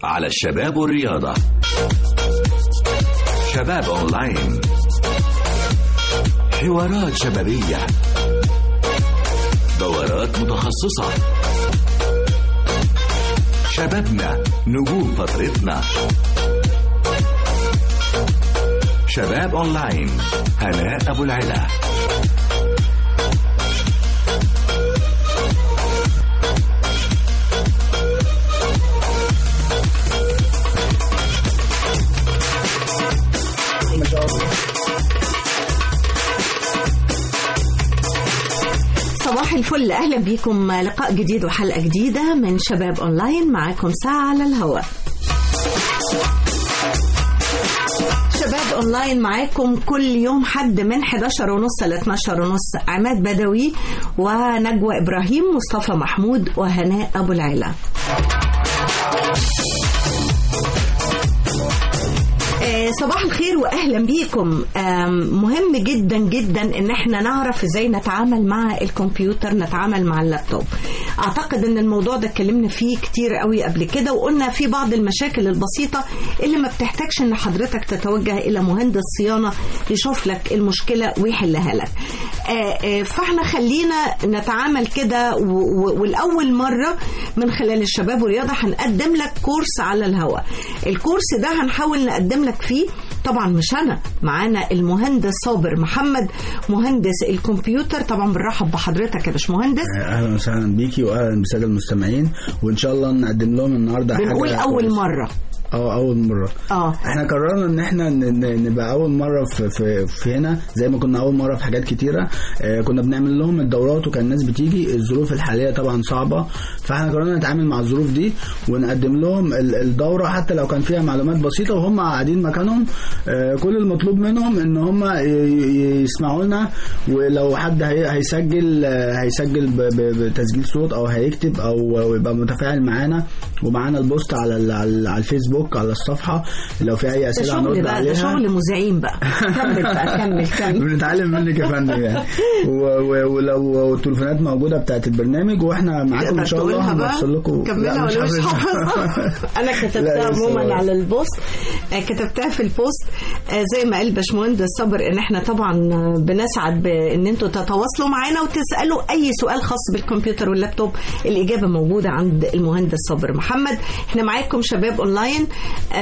على الشباب والرياضة شباب أونلاين حوارات شبابية دورات متخصصة شبابنا نجوم فترتنا شباب أونلاين هناء أبو العلا صباح الفل اهلا بيكم لقاء جديد وحلقه جديده من شباب اونلاين معاكم ساعه على الهواء شباب اونلاين معاكم كل يوم حد من 11 ونص ل 12 ونص عماد بدوي ونجوى ابراهيم مصطفى محمود وهناء ابو العلا آه، صباح الخير واهلا بيكم آم، مهم جدا جدا ان احنا نعرف ازاي نتعامل مع الكمبيوتر نتعامل مع اللابتوب اعتقد ان الموضوع ده اتكلمنا فيه كتير قوي قبل كده وقلنا في بعض المشاكل البسيطه اللي ما بتحتاجش ان حضرتك تتوجه الى مهندس صيانه يشوف لك المشكله ويحلها لك آه، آه، فاحنا خلينا نتعامل كده و- و- والاول مره من خلال الشباب والرياضه هنقدم لك كورس على الهواء الكورس ده هنحاول نقدم لك فيه طبعا مش انا معانا المهندس صابر محمد مهندس الكمبيوتر طبعا بنرحب بحضرتك يا باشمهندس اهلا وسهلا بيكي واهلا بالساده المستمعين وان شاء الله نقدم لهم النهارده حاجه بنقول اول كويسة. مره اه اول مره اه احنا قررنا ان احنا ن- ن- نبقى اول مره في, في, في هنا زي ما كنا اول مره في حاجات كتيره اه كنا بنعمل لهم الدورات وكان الناس بتيجي الظروف الحاليه طبعا صعبه فاحنا قررنا نتعامل مع الظروف دي ونقدم لهم ال- الدوره حتى لو كان فيها معلومات بسيطه وهم قاعدين مكانهم اه كل المطلوب منهم ان هم ي- ي- يسمعوا لنا ولو حد هي- هيسجل اه هيسجل ب- ب- بتسجيل صوت او هيكتب او يبقى متفاعل معانا ومعانا البوست على ال- على على الفيسبوك على الصفحه لو في اي ده اسئله شغل هنرد بقى ده عليها شغل مذيعين بقى كمل بقى كمل كمل بنتعلم منك يا فندم يعني و- و- ولو التليفونات موجوده بتاعت البرنامج واحنا معاكم ان شاء الله تقولها بقى؟ هنوصل لكم كملها لا، ولا مش حافظها. حافظها انا لا، كتبتها لسه عموما بقى. على البوست آه، كتبتها في البوست آه، زي ما قال باشمهندس صابر ان احنا طبعا آه، بنسعد بان انتوا تتواصلوا معانا وتسالوا اي سؤال خاص بالكمبيوتر واللابتوب الاجابه موجوده عند المهندس صابر محمد احنا معاكم شباب اونلاين آه،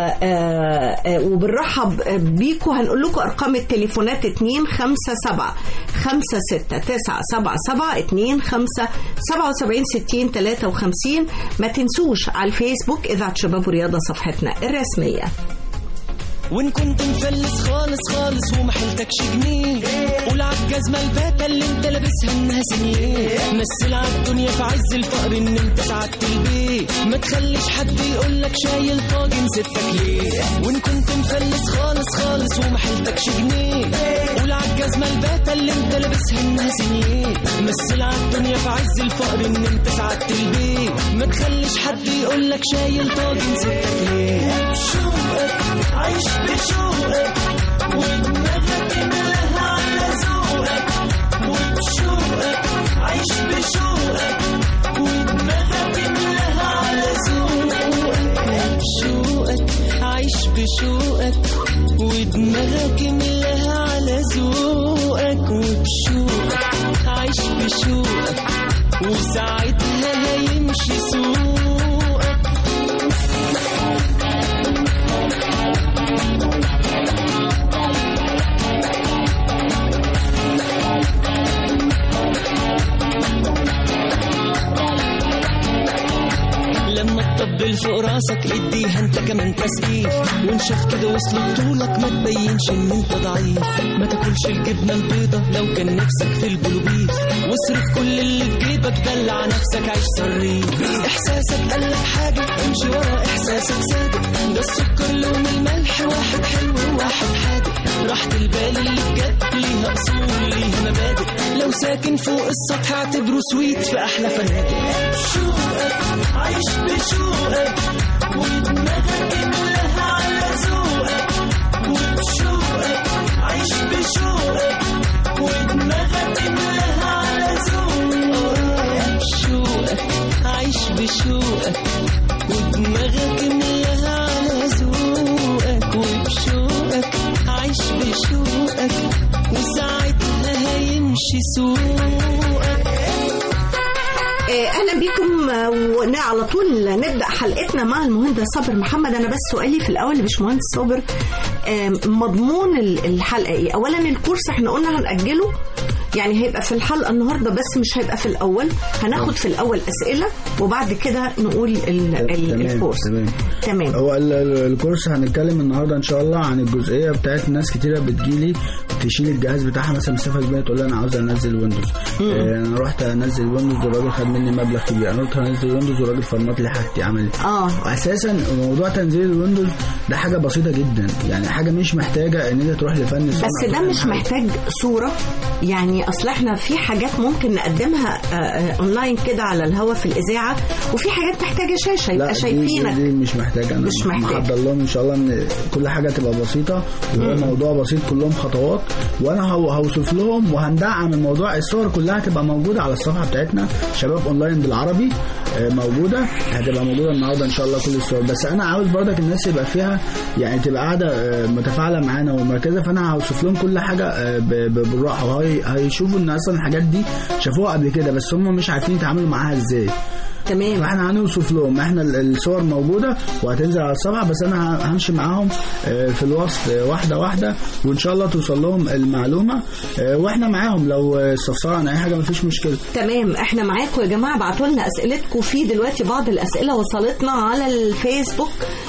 آه، آه، وبنرحب بيكم هنقول لكم ارقام التليفونات 2 5 7 5 6 9 7 7 2 5 77 60 53 ما تنسوش على الفيسبوك اذاعه شباب ورياضه صفحتنا الرسميه وان كنت مفلس خالص خالص وما حيلتكش جنيه قول عالجزمة الباتة اللي انت لابسها انها سنيه مثل عالدنيا في عز الفقر ان انت سعدت البيت ما تخليش حد يقولك شايل طاجن ستك ليه وان كنت مفلس خالص خالص وما حيلتكش جنيه قول عالجزمة الباتة اللي انت لابسها انها سنيه مثل عالدنيا في عز الفقر ان انت سعدت البيت ما تخليش حد يقولك شايل طاجن ستك ليه شوقك عايش بشوقك ودماغك مالها على ذوقك وبشوقك عايش بشوقك ودماغك مالها على ذوقك بشوقك عايش بشوقك ودماغك مالها على ذوقك وبشوقك عايش بشوقك وساعتها هيمشي سوقك لما تطبل فوق راسك اديها انت كمان تسقيف وان شاف كده وصل طولك ما تبينش ان انت ضعيف ما تاكلش الجبنه البيضه لو كان نفسك في البلوبيف واصرف كل اللي في جيبك دلع نفسك عيش صريف احساسك قالك حاجه امشي ورا احساسك صادق ده السكر لون الملح واحد حلو وواحد حادق راحة البال اللي بجد ليها اصول ليها مبادئ لو ساكن فوق السطح اعتبره سويت في احلى فنادق شوقك عايش بشوقك ودماغك كلها على ذوقك وبشوقك عايش بشوقك ودماغك كلها على ذوقك بشوقك عايش بشوقك ودماغك على طول نبدا حلقتنا مع المهندس صابر محمد انا بس سؤالي في الاول يا باشمهندس صابر آم، مضمون ال- الحلقه ايه اولا الكورس احنا قلنا هنأجله يعني هيبقى في الحلقه النهارده بس مش هيبقى في الاول هناخد في الاول اسئله وبعد كده نقول ال ال تمام، الكورس تمام. تمام هو ال- ال- الكورس هنتكلم النهارده ان شاء الله عن الجزئيه بتاعت ناس كتيره بتجيلي تشيل الجهاز بتاعها مثلا مسافه كبيره تقول لي انا عاوز انزل ويندوز آه انا رحت انزل ويندوز والراجل خد مني مبلغ كبير انا رحت انزل ويندوز والراجل فرمت لي حاجتي عمل اه اساسا موضوع تنزيل الويندوز ده حاجه بسيطه جدا يعني حاجه مش محتاجه ان انت تروح لفن صنع بس ده وتعمل مش حاجة. محتاج صورة يعني اصل احنا في حاجات ممكن نقدمها آه، آه، اونلاين كده على الهوا في الاذاعة وفي حاجات محتاجة شاشة لا يبقى دي, دي, شايفينك دي مش محتاجه انا مش محتاج. محضر لهم ان شاء الله ان كل حاجه تبقى بسيطه وهو موضوع بسيط كلهم خطوات وانا هو- هوصف لهم وهندعم الموضوع الصور كلها هتبقى موجوده على الصفحه بتاعتنا شباب اونلاين بالعربي آه، موجوده هتبقى موجوده النهارده ان شاء الله كل الصور بس انا عاوز برضك الناس يبقى فيها يعني تبقى قاعده آه، متفاعله معانا ومركزه فانا هوصف لهم كل حاجه آه، ب- ب- بالراحه وهي- هيشوفوا ان اصلا الحاجات دي شافوها قبل كده بس هم مش عارفين يتعاملوا معاها ازاي تمام فاحنا هنوصف لهم احنا ال- الصور موجوده وهتنزل على الصفحه بس انا ه- همشي معاهم آه، في الوصف آه، واحده واحده وان شاء الله توصل لهم المعلومه آه، واحنا معاهم لو آه، استفسروا عن اي حاجه مفيش مشكله تمام احنا معاكم يا جماعة ابعتوا لنا اسئلتكم في دلوقتي بعض الاسئلة وصلتنا على الفيسبوك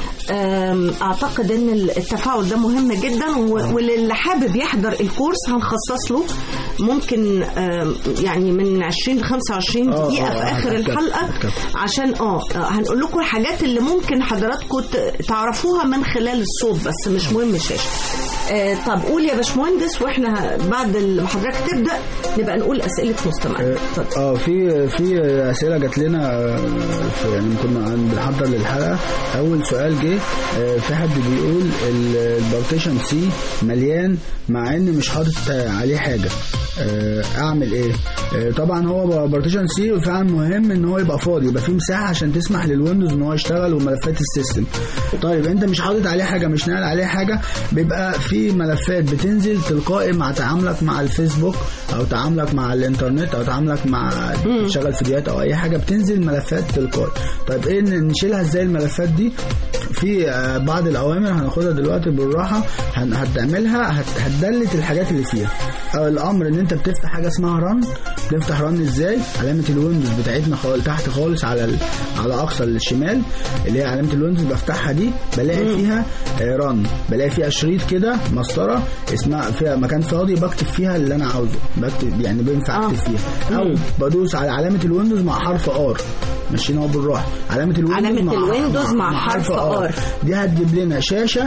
أم، اعتقد ان التفاعل ده مهم جدا و- واللي حابب يحضر الكورس هنخصص له ممكن أم، يعني من 20 ل 25 آه، دقيقة آه، في اخر هتكتب- الحلقة هتكتب. عشان اه آه، هنقول لكم الحاجات اللي ممكن حضراتكم ت- تعرفوها من خلال الصوت بس مش مهم الشاشة آه، طب قول يا باشمهندس واحنا بعد ما حضرتك تبدا نبقى نقول اسئله مستمعين اتفضل. اه في في اسئله جات لنا آه، في يعني كنا بنحضر للحلقه اول سؤال جه آه، في حد بيقول ال- البارتيشن سي مليان مع ان مش حاطط عليه حاجه آه، اعمل ايه آه، طبعا هو بارتيشن سي فعلا مهم ان هو يبقى فاضي يبقى فيه مساحه عشان تسمح للويندوز ان هو يشتغل وملفات السيستم طيب انت مش حاطط عليه حاجه مش ناقل عليه حاجه بيبقى في ملفات بتنزل تلقائي مع تعاملك مع الفيسبوك او تعاملك مع الانترنت او تعاملك مع تشغل فيديوهات او اي حاجه بتنزل ملفات تلقائي طيب ايه ن- نشيلها ازاي الملفات دي في آه، بعض الاوامر هناخدها دلوقتي بالراحه هن- هتعملها هت- هتدلت الحاجات اللي فيها او الامر ان انت بتفتح حاجه اسمها رن تفتح رن ازاي علامه الويندوز بتاعتنا خالص تحت خالص على ال... على اقصى الشمال اللي هي علامه الويندوز بفتحها دي بلاقي فيها آه، رن بلاقي فيها شريط كده مسطره اسمها فيها مكان فاضي بكتب فيها اللي انا عاوزه بكتب يعني بينفع آه. اكتب فيها او بدوس على علامه الويندوز مع حرف ار ماشيين اهو بالراحه علامه الويندوز علامة الويندوز مع حرف R. دي هتجيب لنا شاشه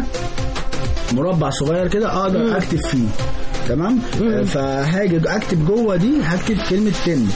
مربع صغير كده اقدر اكتب فيه تمام آه، فهاجي اكتب جوه دي هكتب كلمه تم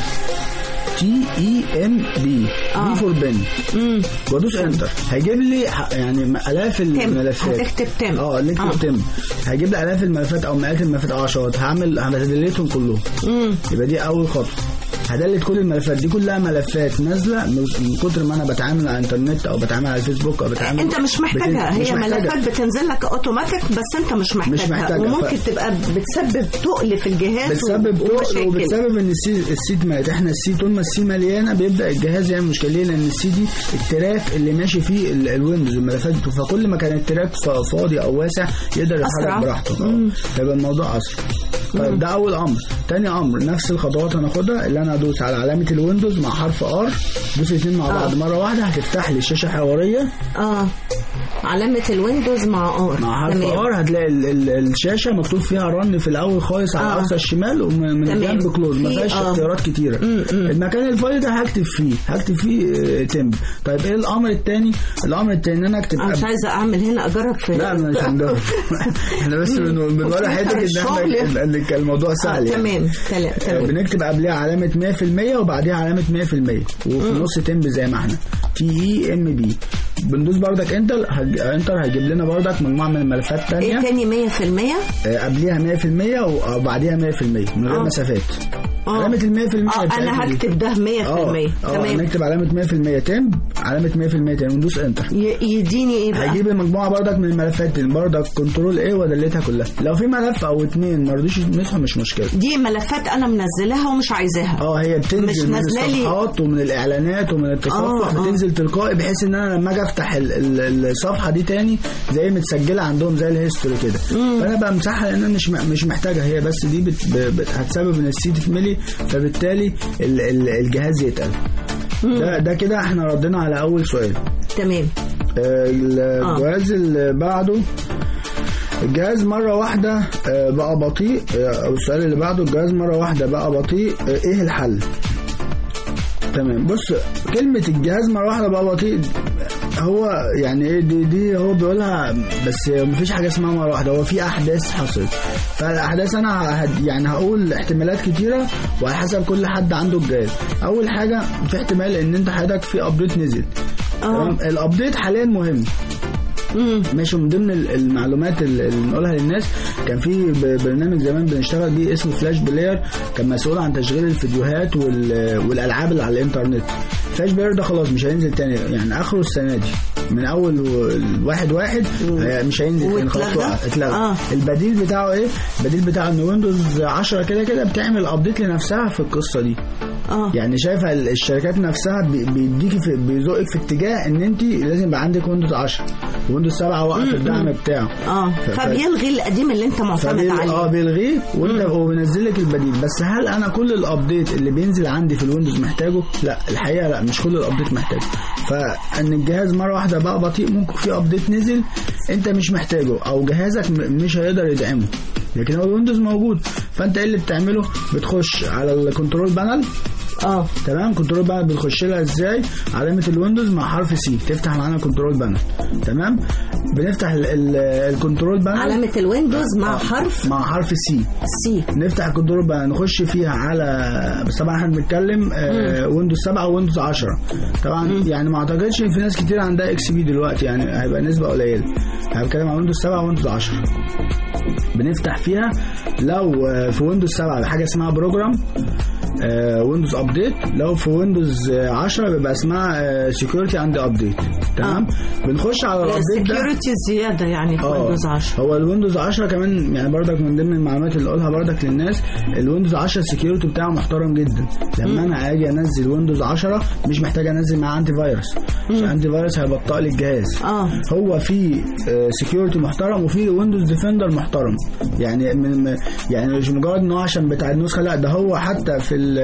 تي اي ام بي آه. دي فور بن وادوس انتر هيجيب لي ح- يعني الاف الملفات هتكتب تم. اه نكتب آه. تم هيجيب لي الاف الملفات او مئات الملفات او عشرات هعمل هدلتهم كلهم يبقى دي اول خطوه هدلت كل الملفات دي كلها ملفات نازله من من كتر ما انا بتعامل على الانترنت او بتعامل على الفيسبوك او بتعامل انت مش محتاجها بت- مش هي محتاجة. ملفات بتنزل لك اوتوماتيك بس انت مش محتاجها, محتاجها. وممكن ف- تبقى بتسبب تقل في الجهاز بتسبب و- تقل ومشاكل. وبتسبب ان السي السيت مات احنا السي طول ما السي مليانه بيبدا الجهاز يعمل مشكله ليه؟ لان السي دي التراك اللي ماشي فيه ال- الويندوز الملفات بتاعته فكل ما كان التراك ف- فاضي او واسع يقدر أسرع. يتحرك براحته اه. فيبقى الموضوع اسرع طيب ده اول امر تاني امر نفس الخطوات هناخدها اللي انا ادوس على علامه الويندوز مع حرف ار دوس الاثنين مع بعض مره واحده هتفتح لي الشاشه حواريه اه علامة الويندوز مع ار مع حرف تمام. ار هتلاقي ال ال الشاشه مكتوب فيها رن في الاول خالص على آه. اقصى الشمال ومن من تمام. جنب كلوز ما في- فيهاش آه. اختيارات كتيره المكان الفاضي ده هكتب فيه هكتب فيه آه، تمب طيب ايه الامر الثاني الامر الثاني ان انا اكتب انا مش أب- عايزه اعمل هنا اجرب في لا مش هنجرب احنا بس بن- بنوري حته ان احنا الشغل. ان إن الموضوع آه سهل يعني. تمام تمام آه، تمام بنكتب قبلها علامة 100% وبعديها علامة 100% وفي النص تمب زي ما احنا تي اي ام بي بندوس بردك انتر هج... انتر هيجيب لنا بردك مجموعة من الملفات ايه تانية تاني 100% آه، قبليها 100% وبعديها 100% من غير آه. مسافات آه. علامه ال 100% اه بتاعتنا انا دي. هكتب ده 100% اه اه تمام نكتب علامه 100% تم علامه 100% تم وندوس انتر ي- يديني ايه بقى هيجيب المجموعه بردك من الملفات دي بردك كنترول ايه ودلتها كلها لو في ملف او اتنين ما رضيش يمسحوا مش مشكله دي ملفات انا منزلاها ومش عايزاها اه هي مش بتنزل من نازلة لي- الصفحات ومن الاعلانات ومن التصفح آه، آه. بتنزل تلقائي بحيث ان انا لما اجي افتح ال- ال- الصفحه دي تاني زي متسجله عندهم زي الهيستوري كده فانا بمسحها لان انا مش م- مش محتاجها هي بس دي بت ب- بت هتسبب ان السي تتملي فبالتالي ال- ال- الجهاز يتقل ده ده كده احنا ردينا على اول سؤال تمام آه، الجهاز اللي بعده الجهاز مرة واحدة آه، بقى بطيء آه، أو السؤال اللي بعده الجهاز مرة واحدة بقى بطيء آه، إيه الحل؟ تمام بص كلمة الجهاز مرة واحدة بقى بطيء هو يعني ايه دي دي هو بيقولها بس مفيش حاجة اسمها مرة واحدة هو في أحداث حصلت فالأحداث أنا هد يعني هقول احتمالات كتيرة وعلى حسب كل حد عنده الجهاز أول حاجة في احتمال إن أنت حضرتك في أبديت نزل تمام الأبديت حاليا مهم مم. ماشي من ضمن ال- المعلومات اللي اللي بنقولها للناس كان في ب- برنامج زمان بنشتغل بيه اسمه فلاش بلاير كان مسؤول عن تشغيل الفيديوهات وال- والالعاب اللي على الانترنت فلاش بلاير ده خلاص مش هينزل تاني يعني اخره السنه دي من اول و- واحد واحد هي- مش هينزل تاني خلاص واتلغى؟ وقع- اتلغى آه. البديل بتاعه ايه البديل بتاعه ان ويندوز 10 كده كده بتعمل ابديت لنفسها في القصه دي اه يعني شايفه ال- الشركات نفسها بي- بيديكي في بيزقك في اتجاه ان انت لازم يبقى عندك ويندوز 10 ويندوز 7 وقف الدعم بتاعه اه ف- ف- فبيلغي القديم اللي انت معتمد فبيل... اه عليه بيلغيه وانت وبينزل لك البديل بس هل انا كل الابديت اللي بينزل عندي في الويندوز محتاجه لا الحقيقه لا مش كل الابديت محتاجه فان الجهاز مره واحده بقى بطيء ممكن في ابديت نزل انت مش محتاجه او جهازك م- مش هيقدر يدعمه لكن هو الويندوز موجود فانت ايه اللي بتعمله بتخش على الكنترول بانل اه تمام كنترول بانل بنخش لها ازاي علامه الويندوز مع حرف سي تفتح معانا كنترول بانل تمام بنفتح ال- ال- الكنترول بانل علامة الويندوز مع آه، حرف مع حرف سي سي نفتح الكنترول بقى نخش فيها على بس طبعا احنا بنتكلم آه ويندوز 7 ويندوز 10 طبعا يعني ما اعتقدش ان في ناس كتير عندها اكس بي دلوقتي يعني هيبقى نسبه قليله انا بتكلم عن ويندوز 7 ويندوز 10 بنفتح فيها لو آه، في ويندوز 7 حاجه اسمها بروجرام ويندوز ابديت لو في ويندوز 10 بيبقى اسمها سكيورتي اند ابديت تمام بنخش على الابديت ده سكيورتي زيادة يعني في اه ويندوز 10 هو الويندوز 10 كمان يعني برضك من ضمن المعلومات اللي اقولها برضك للناس الويندوز 10 السكيورتي بتاعه محترم جدا لما انا اجي انزل ويندوز 10 مش محتاج انزل معاه انتي فيروس عشان انتي فيروس هيبطئ لي الجهاز اه هو في سكيورتي محترم وفي ويندوز ديفندر محترم يعني من من- يعني مش مجرد ان هو عشان بتاع النسخه لا ده هو حتى في ال-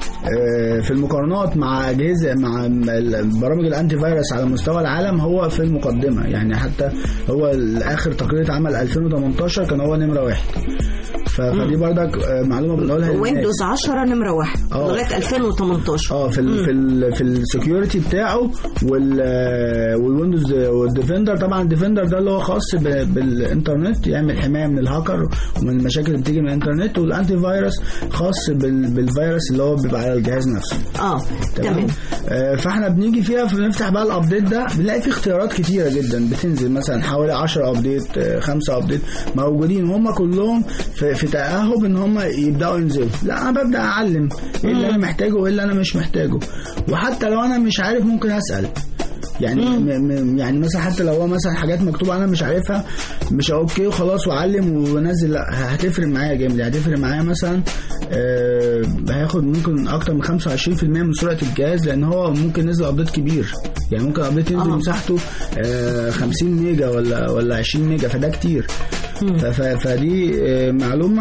آه، في المقارنات مع اجهزه مع ال- برامج الانتي فيروس على مستوى العالم هو في المقدمه يعني حتى هو اخر تقرير اتعمل 2018 كان هو نمره واحد ف- فدي برضك آه، معلومه بنقولها للناس. ويندوز 10 نمرة واحد آه. لغاية 2018 اه في ال في ال في السكيورتي بتاعه وال والويندوز والديفندر طبعا الديفندر ده اللي هو خاص ب- بالانترنت يعمل حمايه من الهاكر ومن المشاكل اللي بتيجي من الانترنت والانتي فيروس خاص بال بالفيروس اللي هو بيبقى على الجهاز نفسه اه تمام آه، فاحنا بنيجي فيها بنفتح بقى الابديت ده بنلاقي فيه اختيارات كتيره جدا بتنزل مثلا حوالي 10 ابديت آه، 5 ابديت موجودين هم كلهم في, في تاهب ان هم يبداوا ينزلوا لا انا ببدا اعلم ايه اللي انا محتاجه وايه اللي انا مش محتاجه وحتى لو انا مش عارف ممكن اسال يعني م م يعني مثلا حتى لو هو مثلا حاجات مكتوبه انا مش عارفها مش اوكي وخلاص واعلم وانزل لا هتفرق معايا جامد يعني هتفرق معايا مثلا آه هياخد ممكن اكتر من 25% من سرعه الجهاز لان هو ممكن نزل ابديت كبير يعني ممكن ابديت ينزل آه. مساحته آه 50 ميجا ولا ولا 20 ميجا فده كتير ف- ف- فدي آه معلومه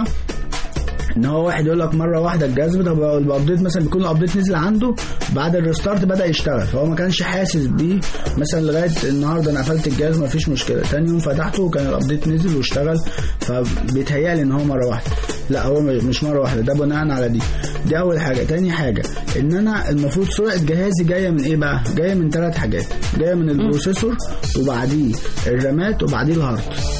ان هو واحد يقول لك مره واحده الجهاز بدا الابديت مثلا بيكون الابديت نزل عنده بعد الريستارت بدا يشتغل فهو ما كانش حاسس بيه مثلا لغايه النهارده انا قفلت الجهاز ما فيش مشكله تاني يوم فتحته وكان الابديت نزل واشتغل فبيتهيألي ان هو مره واحده لا هو مش مره واحده ده بناء على دي دي اول حاجه تاني حاجه ان انا المفروض سرعه جهازي جايه من ايه بقى جايه من ثلاث حاجات جايه من البروسيسور وبعديه الرامات وبعديه الهارد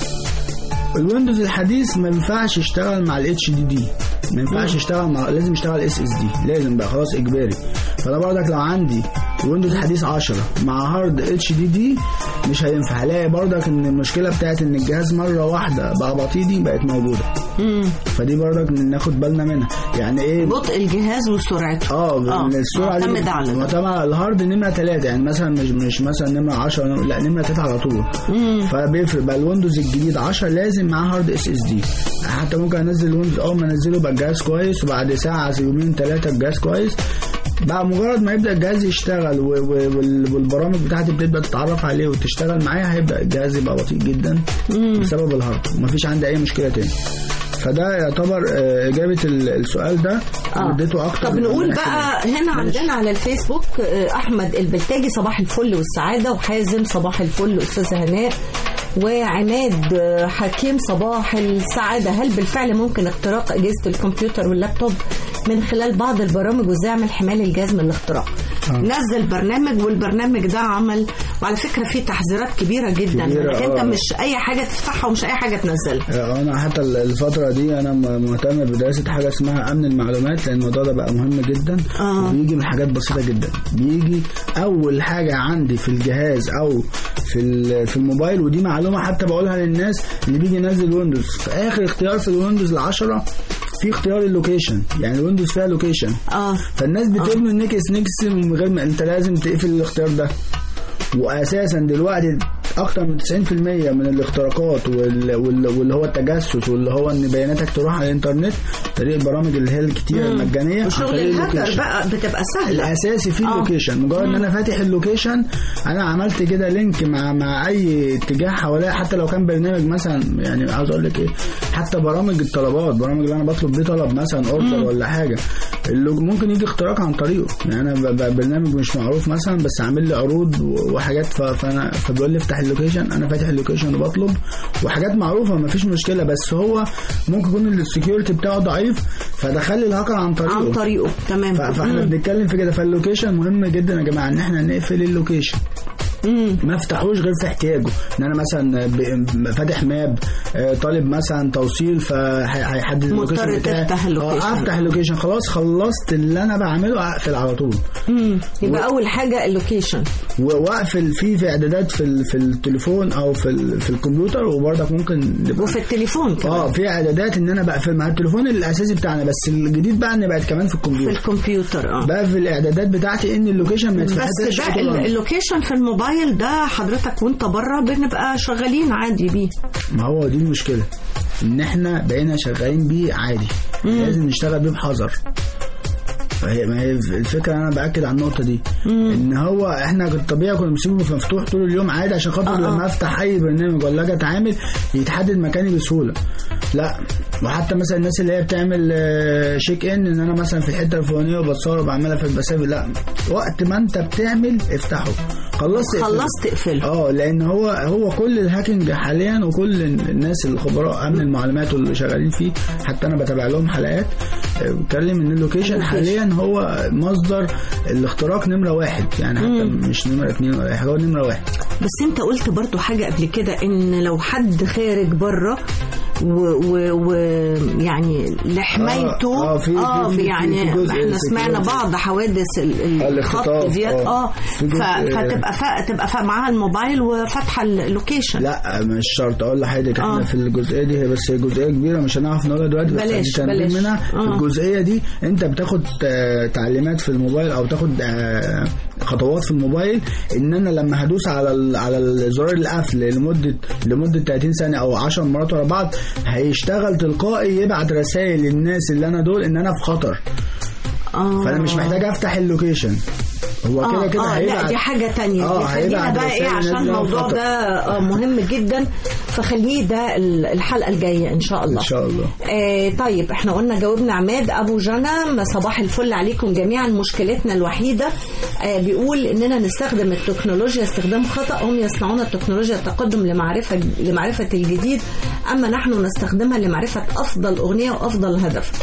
الويندوز الحديث ما ينفعش يشتغل مع الاتش دي دي ما ينفعش يشتغل مع لازم يشتغل اس اس دي لازم بقى خلاص اجباري فانا برضك لو عندي ويندوز حديث 10 مع هارد اتش دي دي مش هينفع هلاقي برضك ان المشكله بتاعت ان الجهاز مره واحده بقى بطيء دي بقت موجوده فدي برضك ناخد بالنا منها يعني ايه بطء الجهاز وسرعته اه السرعه دي معتمد على ده. معتمد على الهارد نمره 3 يعني مثلا مش مش مثلا نمره 10 لا نمره 3 على طول فبيفرق بقى الويندوز الجديد 10 لازم معاه هارد اس اس دي حتى ممكن انزل الويندوز اول ما انزله يبقى الجهاز كويس وبعد ساعه يومين ثلاثه الجهاز كويس بقى مجرد ما يبدا الجهاز يشتغل و- و- وال- والبرامج بتاعتي بتبدا تتعرف عليه وتشتغل معايا هيبدا الجهاز يبقى بطيء جدا بسبب الهارد ومفيش عندي اي مشكله تاني فده يعتبر آه، اجابه ال- السؤال ده آه. اديته اكتر طب من نقول احتمال. بقى هنا عندنا على الفيسبوك آه، احمد البلتاجي صباح الفل والسعاده وحازم صباح الفل استاذه هناء وعماد آه، حكيم صباح السعاده هل بالفعل ممكن اختراق اجهزه الكمبيوتر واللابتوب من خلال بعض البرامج وازاي اعمل حمايه الجهاز من الاختراق نزل برنامج والبرنامج ده عمل وعلى فكره فيه تحذيرات كبيره جدا كبيرة، انك انت آه. مش اي حاجه تفتحها ومش اي حاجه تنزلها انا حتى الفتره دي انا م- مهتم بدراسه حاجه اسمها امن المعلومات لان الموضوع ده بقى مهم جدا آه. بيجي من حاجات بسيطه جدا بيجي اول حاجه عندي في الجهاز او في ال- في الموبايل ودي معلومه حتى بقولها للناس اللي بيجي ينزل ويندوز في اخر اختيار في الويندوز العشرة في اختيار اللوكيشن يعني الويندوز فيها لوكيشن اه فالناس بتبني النكس نكس من غير ما انت لازم تقفل الاختيار ده واساسا دلوقتي اكتر من 90% من الاختراقات وال- وال- واللي هو التجسس واللي هو ان بياناتك تروح على الانترنت طريق البرامج اللي هي الكتيره المجانيه عن وشغل طريق الهاكر اللوكيشن. بقى بتبقى سهله الاساسي في آه. اللوكيشن مجرد ان انا فاتح اللوكيشن انا عملت كده لينك مع مع اي اتجاه حواليا حتى لو كان برنامج مثلا يعني عاوز اقول لك ايه حتى برامج الطلبات برامج اللي انا بطلب بيه طلب مثلا اوردر ولا حاجه اللي ممكن يجي اختراق عن طريقه يعني انا ب- ب- برنامج مش معروف مثلا بس عامل لي عروض و- وحاجات ف- فانا فبيقول لي افتح اللوكيشن انا فاتح اللوكيشن وبطلب وحاجات معروفه ما فيش مشكله بس هو ممكن يكون السكيورتي بتاعه ضعيف فدخل لي الهاكر عن طريقه عن طريقه تمام ف- فاحنا مم. بنتكلم في كده فاللوكيشن مهم جدا يا جماعه ان احنا نقفل اللوكيشن مم. ما افتحوش غير في احتياجه ان انا مثلا ب- فاتح ماب آه، طالب مثلا توصيل فهيحدد اللوكيشن مضطر بتاعي تفتح اللوكيشن. آه، افتح اللوكيشن خلاص خلصت اللي انا بعمله اقفل على طول مم. يبقى اول حاجه اللوكيشن و- واقفل فيه في اعدادات في ال- في التليفون او في ال- في الكمبيوتر وبرضك ممكن يبقى- وفي التليفون كمان اه في اعدادات ان انا بقفل مع التليفون الاساسي بتاعنا بس الجديد بقى ان بقت كمان في في الكمبيوتر الكمبيوتر اه بقى في الاعدادات بتاعتي ان اللوكيشن ما بس يتفتحش ده ال- اللوكيشن في الموبايل ده حضرتك وانت بره بنبقى شغالين عادي بيه ما هو دي المشكله ان احنا بقينا شغالين بيه عادي لازم نشتغل بيه بحذر فهي ما هي الفكره انا باكد على النقطه دي ان هو احنا كنت طبيعي كنا بنسيبه مفتوح طول اليوم عادي عشان خاطر آه، آه. لما افتح اي برنامج ولا اجي اتعامل يتحدد مكاني بسهوله لا وحتى مثلا الناس اللي هي بتعمل آه، شيك ان ان انا مثلا في الحته الفلانيه وبتصور وبعملها في المسافه لا وقت ما انت بتعمل افتحه خلصت اقفله. خلصت اقفله اه لان هو هو كل الهاكينج حاليا وكل الناس الخبراء امن المعلومات واللي شغالين فيه حتى انا بتابع لهم حلقات آه، بتكلم ان اللوكيشن اللوكيشن. حاليا هو مصدر الاختراق نمره واحد يعني حتى مش نمره اتنين ولا اي حاجه هو نمره واحد بس انت قلت برضو حاجة قبل كده ان لو حد خارج بره ويعني و... و... يعني لحمايته آه، آه، في- في- اه في- في- يعني في جزء احنا سمعنا security. بعض حوادث ال- ال- الاختطاف، الخط ديت آه. اه في ف... جزء- فتبقى ف... تبقى ف... معاها الموبايل وفاتحه اللوكيشن لا مش شرط اقول لحضرتك احنا آه. في الجزئيه دي هي بس هي جزئيه كبيره مش هنعرف نقولها دلوقتي بس بلاش، دي تنبيه بلاش. منها في آه. الجزئيه دي انت بتاخد آه، تعليمات في الموبايل او تاخد آه، خطوات في الموبايل ان انا لما هدوس على ال- على الزرار القفل لمده لمده 30 ثانيه او 10 مرات ورا بعض هيشتغل تلقائي يبعت رسائل للناس اللي انا دول ان انا في خطر اه فانا مش محتاج افتح اللوكيشن هو كده اه كده اه هيبعت لا دي حاجة تانية اه دي خلينا هيبعت بقى ايه رسائل عشان نازلة الموضوع خطر. ده آه، مهم جدا فخليه ده ال- الحلقة الجاية ان شاء الله ان شاء الله آه طيب احنا قلنا جاوبنا عماد ابو جنى صباح الفل عليكم جميعا مشكلتنا الوحيده آه بيقول اننا نستخدم التكنولوجيا استخدام خطا هم يصنعون التكنولوجيا التقدم لمعرفه لمعرفه الجديد اما نحن نستخدمها لمعرفه افضل اغنيه وافضل هدف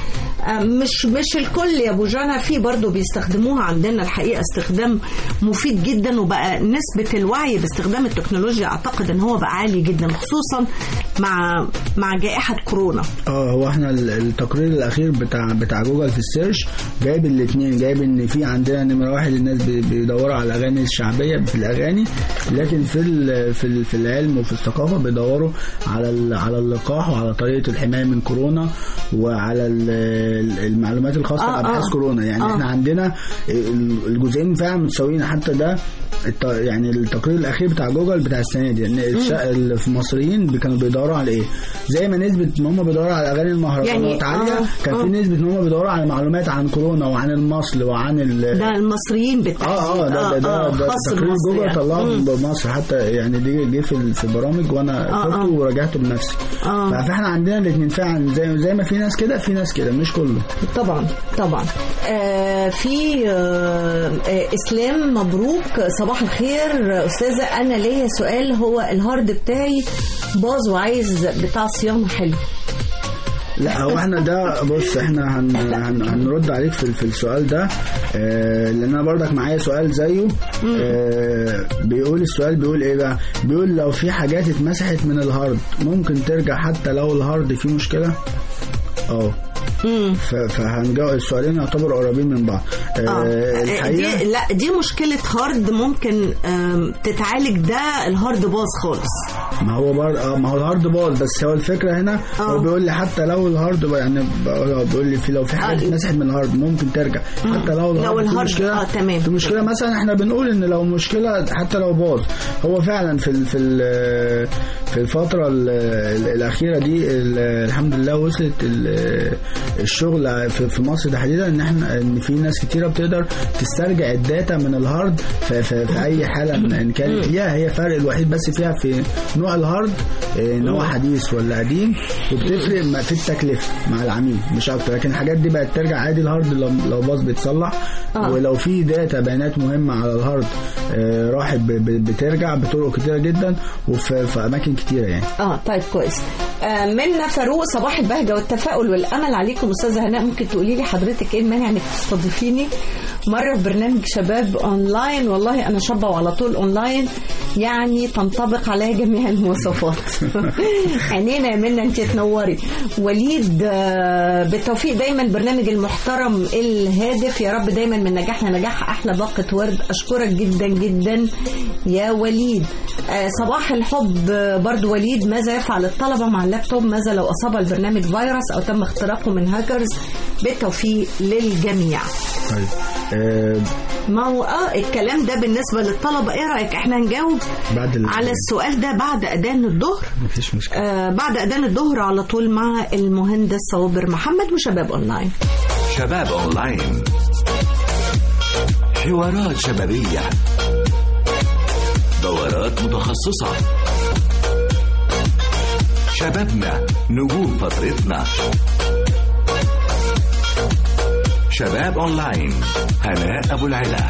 آه، مش مش الكل يا ابو جانا في برضه بيستخدموها عندنا الحقيقه استخدام مفيد جدا وبقى نسبه الوعي باستخدام التكنولوجيا اعتقد ان هو بقى عالي جدا خصوصا مع مع جائحه كورونا اه هو احنا ال- التقرير الاخير بتاع بتاع جوجل في السيرش جايب الاثنين جايب ان في عندنا نمره واحد الناس بي- بيدوروا على الاغاني الشعبيه في الاغاني لكن في ال- في ال- في العلم وفي الثقافه بيدوروا على ال- على اللقاح وعلى طريقه الحمايه من كورونا وعلى ال- ال- المعلومات الخاصه آه، بابحاث آه. كورونا يعني آه. احنا عندنا ال- الجزئين فعلا متساويين حتى ده الت- يعني التقرير الاخير بتاع جوجل بتاع السنه دي ان الش- ال- في المصريين بي- كانوا بيدوروا على ايه زي ما نسبه ان هم بيدوروا على اغاني المهرجانات يعني، عاليه آه، كان آه. في نسبه ان هم بيدوروا على معلومات عن كورونا وعن المصل وعن ال ده المصريين بالتحديد اه اه ده ده ده, ده خاص تقرير بمصر جوجل يعني. طلعه مم. بمصر حتى يعني دي جه في ال- في البرامج وانا آه، شفته آه. وراجعته بنفسي آه. فاحنا عندنا الاثنين فعلا زي زي ما في ناس كده في ناس كده مش كله طبعا طبعا آه في آه آه اسلام مبروك صباح الخير استاذه انا ليا سؤال هو الهارد بتاعي باظ وعايز بتاع صيانه حلو لا هو احنا ده بص احنا هن هن هنرد عليك في, في السؤال ده اه لان انا برضك معايا سؤال زيه اه بيقول السؤال بيقول ايه بقى بيقول لو في حاجات اتمسحت من الهارد ممكن ترجع حتى لو الهارد فيه مشكله اه ف- فهنجاوب السؤالين يعتبروا قريبين من بعض اه اه الحقيقه دي لا دي مشكله هارد ممكن آم، تتعالج ده الهارد باظ خالص ما هو بر... اه ما هو الهارد باظ بس هو الفكره هنا آه. هو بيقول لي حتى لو الهارد بقى- يعني بقول- بيقول لي في لو في حاجه آه. اتمسحت من الهارد ممكن ترجع حتى لو الهارد, لو في الهارد- مشكله آه، تمام. في مشكله مثلا احنا بنقول ان لو مشكله حتى لو باظ هو فعلا في ال... في ال... في الفتره ال... ال- الاخيره دي ال... الحمد لله وصلت ال... الشغل في... في مصر تحديدا ان احنا ان في ناس كتيره بتقدر تسترجع الداتا من الهارد في, في... في اي حاله ان كانت فيها هي فرق الوحيد بس فيها في نوع الهارد إيه، ان هو حديث ولا قديم وبتفرق ما- في التكلفه مع العميل مش اكتر لكن الحاجات دي بقت ترجع عادي الهارد لو لو باظ بيتصلح آه. ولو في داتا بيانات مهمه على الهارد آه، راحت ب- ب- بترجع بطرق كتيره جدا وفي في اماكن كتيره يعني اه طيب كويس آه منا فاروق صباح البهجه والتفاؤل والامل عليكم استاذه هناء ممكن تقولي لي حضرتك ايه المانع انك تستضيفيني مره في برنامج شباب اونلاين والله انا شابه وعلى طول اونلاين يعني تنطبق عليها جميع المواصفات عينينا يا منا انت تنوري وليد آه بالتوفيق دايما البرنامج المحترم الهادف يا رب دايما من نجاح لنجاح احلى باقه ورد اشكرك جدا جدا يا وليد آه صباح الحب آه، برضو وليد ماذا يفعل الطلبة مع اللابتوب ماذا لو أصاب البرنامج فيروس أو تم اختراقه من هاكرز بالتوفيق للجميع طيب آه، ما هو اه الكلام ده بالنسبة للطلبة ايه رأيك احنا نجاوب بعد ال- على السؤال ده بعد أذان الظهر مفيش مشكله آه بعد أذان الظهر على طول مع المهندس صابر محمد وشباب أونلاين شباب أونلاين حوارات شبابية دورات متخصصة شبابنا نجوم فترتنا شباب أونلاين هناء أبو العلا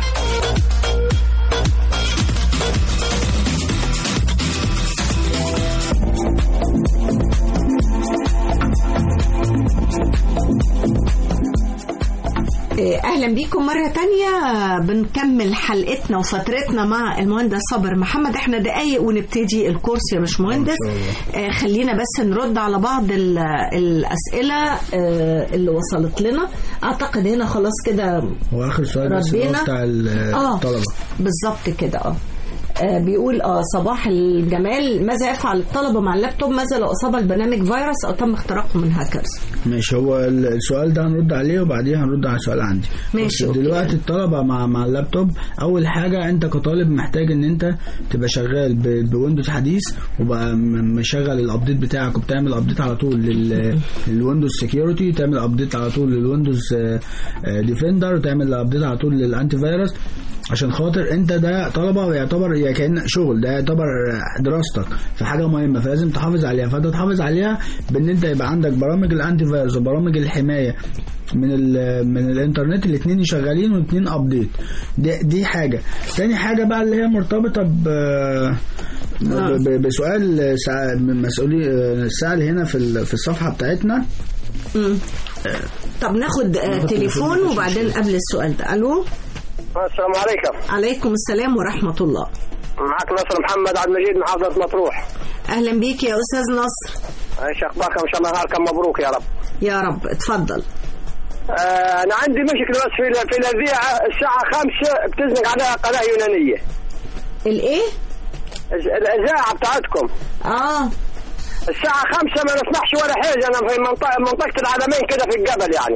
آه، اهلا بيكم مره تانية بنكمل حلقتنا وفترتنا مع المهندس صابر محمد احنا دقايق ونبتدي الكورس يا باشمهندس آه، خلينا بس نرد على بعض ال- الاسئله آه، اللي وصلت لنا اعتقد هنا خلاص كده هو اخر سؤال بس اللي هو ردينا. بتاع ال- اه الطلبه بالظبط كده اه آه، بيقول اه صباح الجمال ماذا يفعل الطلبه مع اللابتوب ماذا لو اصاب البرنامج فيروس او تم اختراقه من هاكرز ماشي هو ال- السؤال ده هنرد عليه وبعديها هنرد على السؤال عندي ماشي، بس أوكي. دلوقتي الطلبه مع مع اللابتوب اول حاجه انت كطالب محتاج ان انت تبقى شغال ب- بويندوز حديث وبقى م- مشغل الابديت بتاعك وبتعمل ابديت على طول لل- للويندوز سكيورتي تعمل ابديت على طول للويندوز ديفندر وتعمل ابديت على طول للانتي فيروس عشان خاطر انت ده طلبه ويعتبر يا كان شغل ده يعتبر دراستك في حاجه مهمه فلازم تحافظ عليها فانت تحافظ عليها بان انت يبقى عندك برامج الانتي فيروس وبرامج الحمايه من ال من الانترنت الاثنين شغالين والاثنين ابديت دي, دي حاجه تاني حاجه بقى اللي هي مرتبطه ب ب- ب- بسؤال سع- من مسؤولي سأل هنا في ال- في الصفحه بتاعتنا مم. طب ناخد آه، ناخد تليفون تليفون. وبعدين قبل السؤال ده الو السلام عليكم عليكم السلام ورحمه الله معك نصر محمد عبد المجيد محافظة مطروح اهلا بيك يا استاذ نصر ايش اخباركم ان شاء الله نهاركم مبروك يا رب يا رب اتفضل آه انا عندي مشكلة بس في في الاذيعة الساعة خمسة بتزنق عليها قناة يونانية الايه الاذاعة بتاعتكم اه الساعة خمسة ما نسمعش ولا حاجة انا في منطقة منطقة العلمين كده في الجبل يعني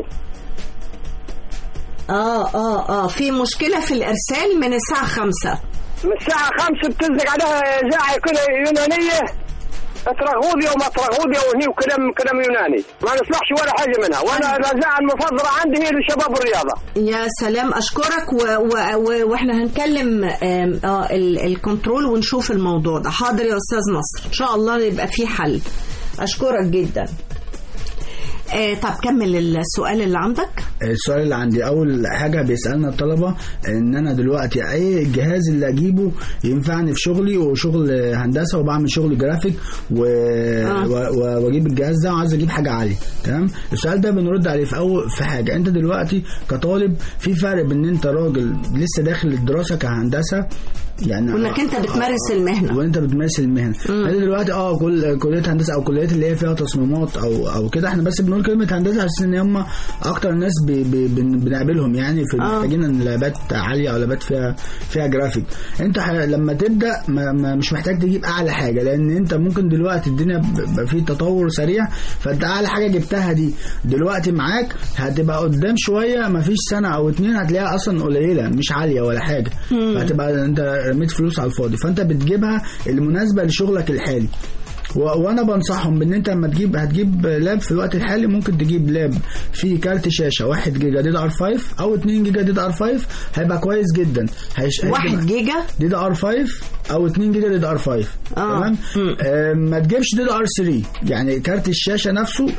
اه اه اه في مشكله في الارسال من الساعه خمسة من الساعة خمسة بتزنق عليها إذاعة كده يونانية ترغوذيا وما ترغوذيا وهي وكلام كلام يوناني ما نسمعش ولا حاجة منها وأنا الإذاعة المفضلة عندي هي لشباب الرياضة يا سلام اشكرك و... و... و... واحنا هنكلم آم، اه ال... الكنترول ونشوف الموضوع ده حاضر يا استاذ نصر ان شاء الله يبقى في حل اشكرك جدا آه طب كمل السؤال اللي عندك السؤال اللي عندي اول حاجه بيسالنا الطلبه ان انا دلوقتي اي الجهاز اللي اجيبه ينفعني في شغلي وشغل هندسه وبعمل شغل جرافيك و... آه. و... و... واجيب الجهاز ده وعايز اجيب حاجه عاليه تمام السؤال ده بنرد عليه في اول في حاجه انت دلوقتي كطالب في فرق بين ان انت راجل لسه داخل الدراسه كهندسه يعني وانك انت بتمارس المهنه وانت بتمارس المهنه انت دلوقتي اه كل كليه هندسه او كليات اللي هي فيها تصميمات او او كده احنا بس بنقول كلمه هندسه عشان ان هم اكتر ناس بي بي بن- بنقابلهم يعني في آه. محتاجين لابات عاليه او لابات فيها فيها جرافيك انت ح- لما تبدا ما ما مش محتاج تجيب اعلى حاجه لان انت ممكن دلوقتي الدنيا ب- بقى فيه تطور سريع فانت اعلى حاجه جبتها دي دلوقتي معاك هتبقى قدام شويه ما فيش سنه او اتنين هتلاقيها اصلا قليله مش عاليه ولا حاجه فهتبقى انت رميت فلوس على الفاضي فانت بتجيبها المناسبه لشغلك الحالي و... وانا بنصحهم بان انت لما تجيب هتجيب لاب في الوقت الحالي ممكن تجيب لاب فيه كارت شاشه 1 جيجا دي ار 5 او 2 جيجا دي ار 5 هيبقى كويس جدا هيش... واحد هيبقى- جيجا دي ار 5 او 2 جيجا دي ار 5 آه. تمام مم. آه ما تجيبش دي ار 3 يعني كارت الشاشه نفسه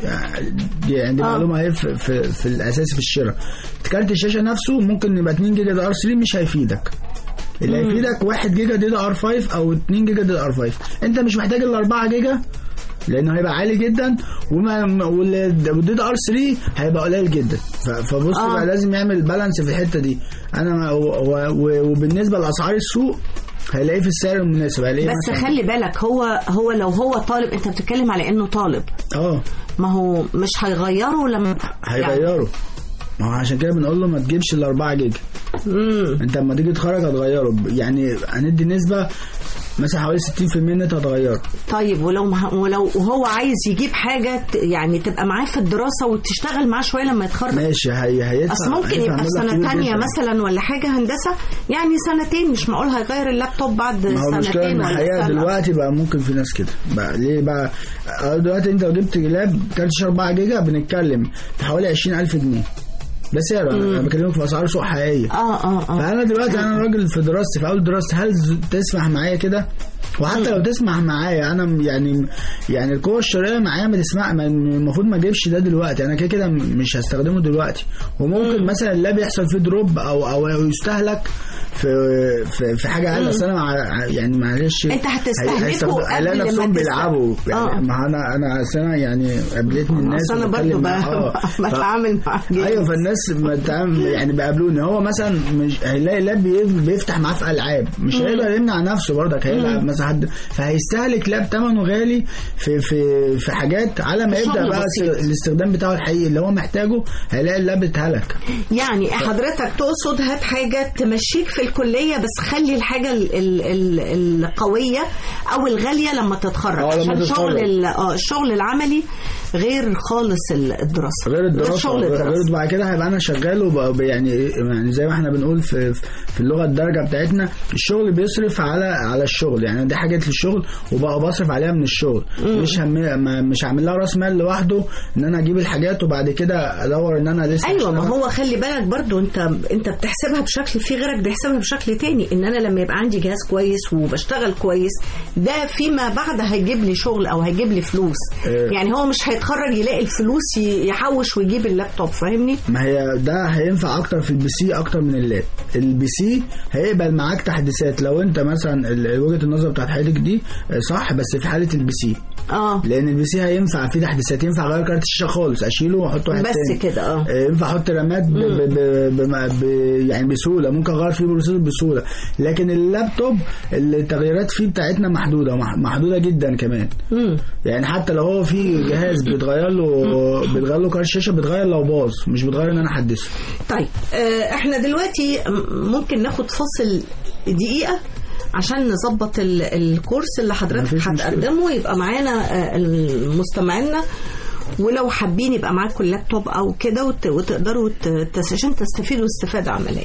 يعني دي آه. معلومه اهي في, في, في الاساس في الشراء كارت الشاشه نفسه ممكن يبقى 2 جيجا دي ار 3 مش هيفيدك اللي هيفيدك 1 جيجا دي ار 5 او 2 جيجا دي ار 5 انت مش محتاج ال 4 جيجا لانه هيبقى عالي جدا وما والدي ار 3 هيبقى قليل جدا ف- فبص آه. بقى لازم يعمل بالانس في الحته دي انا ما- و- و- وبالنسبه لاسعار السوق هيلاقيه في السعر المناسب هيلاقيه بس مثلاً- خلي بالك هو هو لو هو طالب انت بتتكلم على انه طالب اه ما هو مش هيغيره لما هيغيره ما هو عشان كده بنقول له ما تجيبش ال 4 جيجا امم انت لما تيجي تخرج هتغيره يعني هندي نسبه مثلا حوالي 60% ان انت هتغيره طيب ولو مه... ولو وهو عايز يجيب حاجه ت... يعني تبقى معاه في الدراسه وتشتغل معاه شويه لما يتخرج ماشي هي هيدفع اصل ممكن هيدفع يبقى في مبلغ سنه كبير تانية جداً. مثلا ولا حاجه هندسه يعني سنتين مش معقول هيغير اللابتوب بعد ما هو المشكله سنتين ان ولا الحقيقه سنه دلوقتي بقى ممكن في ناس كده بقى ليه بقى اه دلوقتي انت لو جبت لاب كارت شاشة 4 جيجا بنتكلم في حوالي 20000 جنيه ده سعره انا أنا بكلمك في اسعار سوق حقيقيه اه اه اه فانا دلوقتي انا راجل في دراستي في اول دراستي هل ز- تسمح معايا كده وحتى لو تسمح معايا انا م- يعني يعني القوه الشرائيه معايا ما تسمع ما- المفروض ما اجيبش ده دلوقتي انا كده كده م- مش هستخدمه دلوقتي وممكن مثلا اللاب يحصل فيه دروب او او يستهلك في في, في حاجه اقل اصل انا مع يعني معلش أنت هتستهلكه هي- هيستخدم- قبل هيلاقي ما نفسهم تست- بيلعبوا يعني آه. ما انا انا أصل انا يعني قابلتني الناس اصل انا وبتكلم برضه معاها. آه. ف- بتعامل مع جيل. ايوه فالناس بتعامل يعني بيقابلوني هو مثلا مش هيلاقي لاب بي- بيفتح معاه في العاب مش هيقدر يمنع نفسه برضك هيلعب مثلا حد فهيستهلك لاب ثمنه غالي في في في حاجات على ما في يبدا شغل بقى بسيط. الاستخدام بتاعه الحقيقي اللي هو محتاجه هيلاقي اللاب اتهلك يعني حضرتك تقصد هات حاجة تمشيك في الكلية بس خلي الحاجة ال ال ال القوية أو الغالية لما تتخرج آه، لما عشان تتخرج. شغل ال- اه الشغل العملي غير خالص ال- الدراسة غير الدراسه شغل غير الدراسة بعد كده هيبقى انا شغال وبقى يعني يعني زي ما احنا بنقول في في اللغه الدرجه بتاعتنا الشغل بيصرف على على الشغل يعني دي حاجات في الشغل وبقى بصرف عليها من الشغل مش هم ما- مش هعمل لها راس مال لوحده ان انا اجيب الحاجات وبعد كده ادور ان انا لسه ايوه ما هشتغل. هو خلي بالك برضو انت انت بتحسبها بشكل في غيرك بيحسبها بشكل تاني ان انا لما يبقى عندي جهاز كويس وبشتغل كويس ده فيما بعد هيجيب لي شغل او هيجيب لي فلوس إيه. يعني هو مش هيتخرج يلاقي الفلوس ي- يحوش ويجيب اللابتوب فاهمني ما هي ده هينفع اكتر في البي سي اكتر من اللاب البي سي هيقبل معاك تحديثات لو انت مثلا ال- وجهه النظر بتاعت حضرتك دي آه، صح بس في حاله البي سي اه لان البي سي هينفع فيه تحديثات ينفع اغير كارت الشاشه خالص اشيله واحط واحد بس تاني. كده، اه. آه، ينفع احط رامات ب... ب... ب... ب... ب... يعني بسهوله ممكن اغير فيه بروسيسور بسهوله لكن اللابتوب التغييرات فيه بتاعتنا محدوده مح- محدوده جدا كمان مم. يعني حتى لو هو في جهاز بيتغير له بيتغير له كارت الشاشه بيتغير لو باظ مش بيتغير ان انا احدثه طيب آه، احنا دلوقتي م- ممكن ناخد فاصل دقيقة عشان نظبط ال- الكورس اللي حضرتك مفيش مشكلة. هتقدمه يبقى معانا آه، المستمعينا ولو حابين يبقى معاكم اللابتوب او كده وت- وتقدروا ت- تس- عشان تستفيدوا استفادة عملية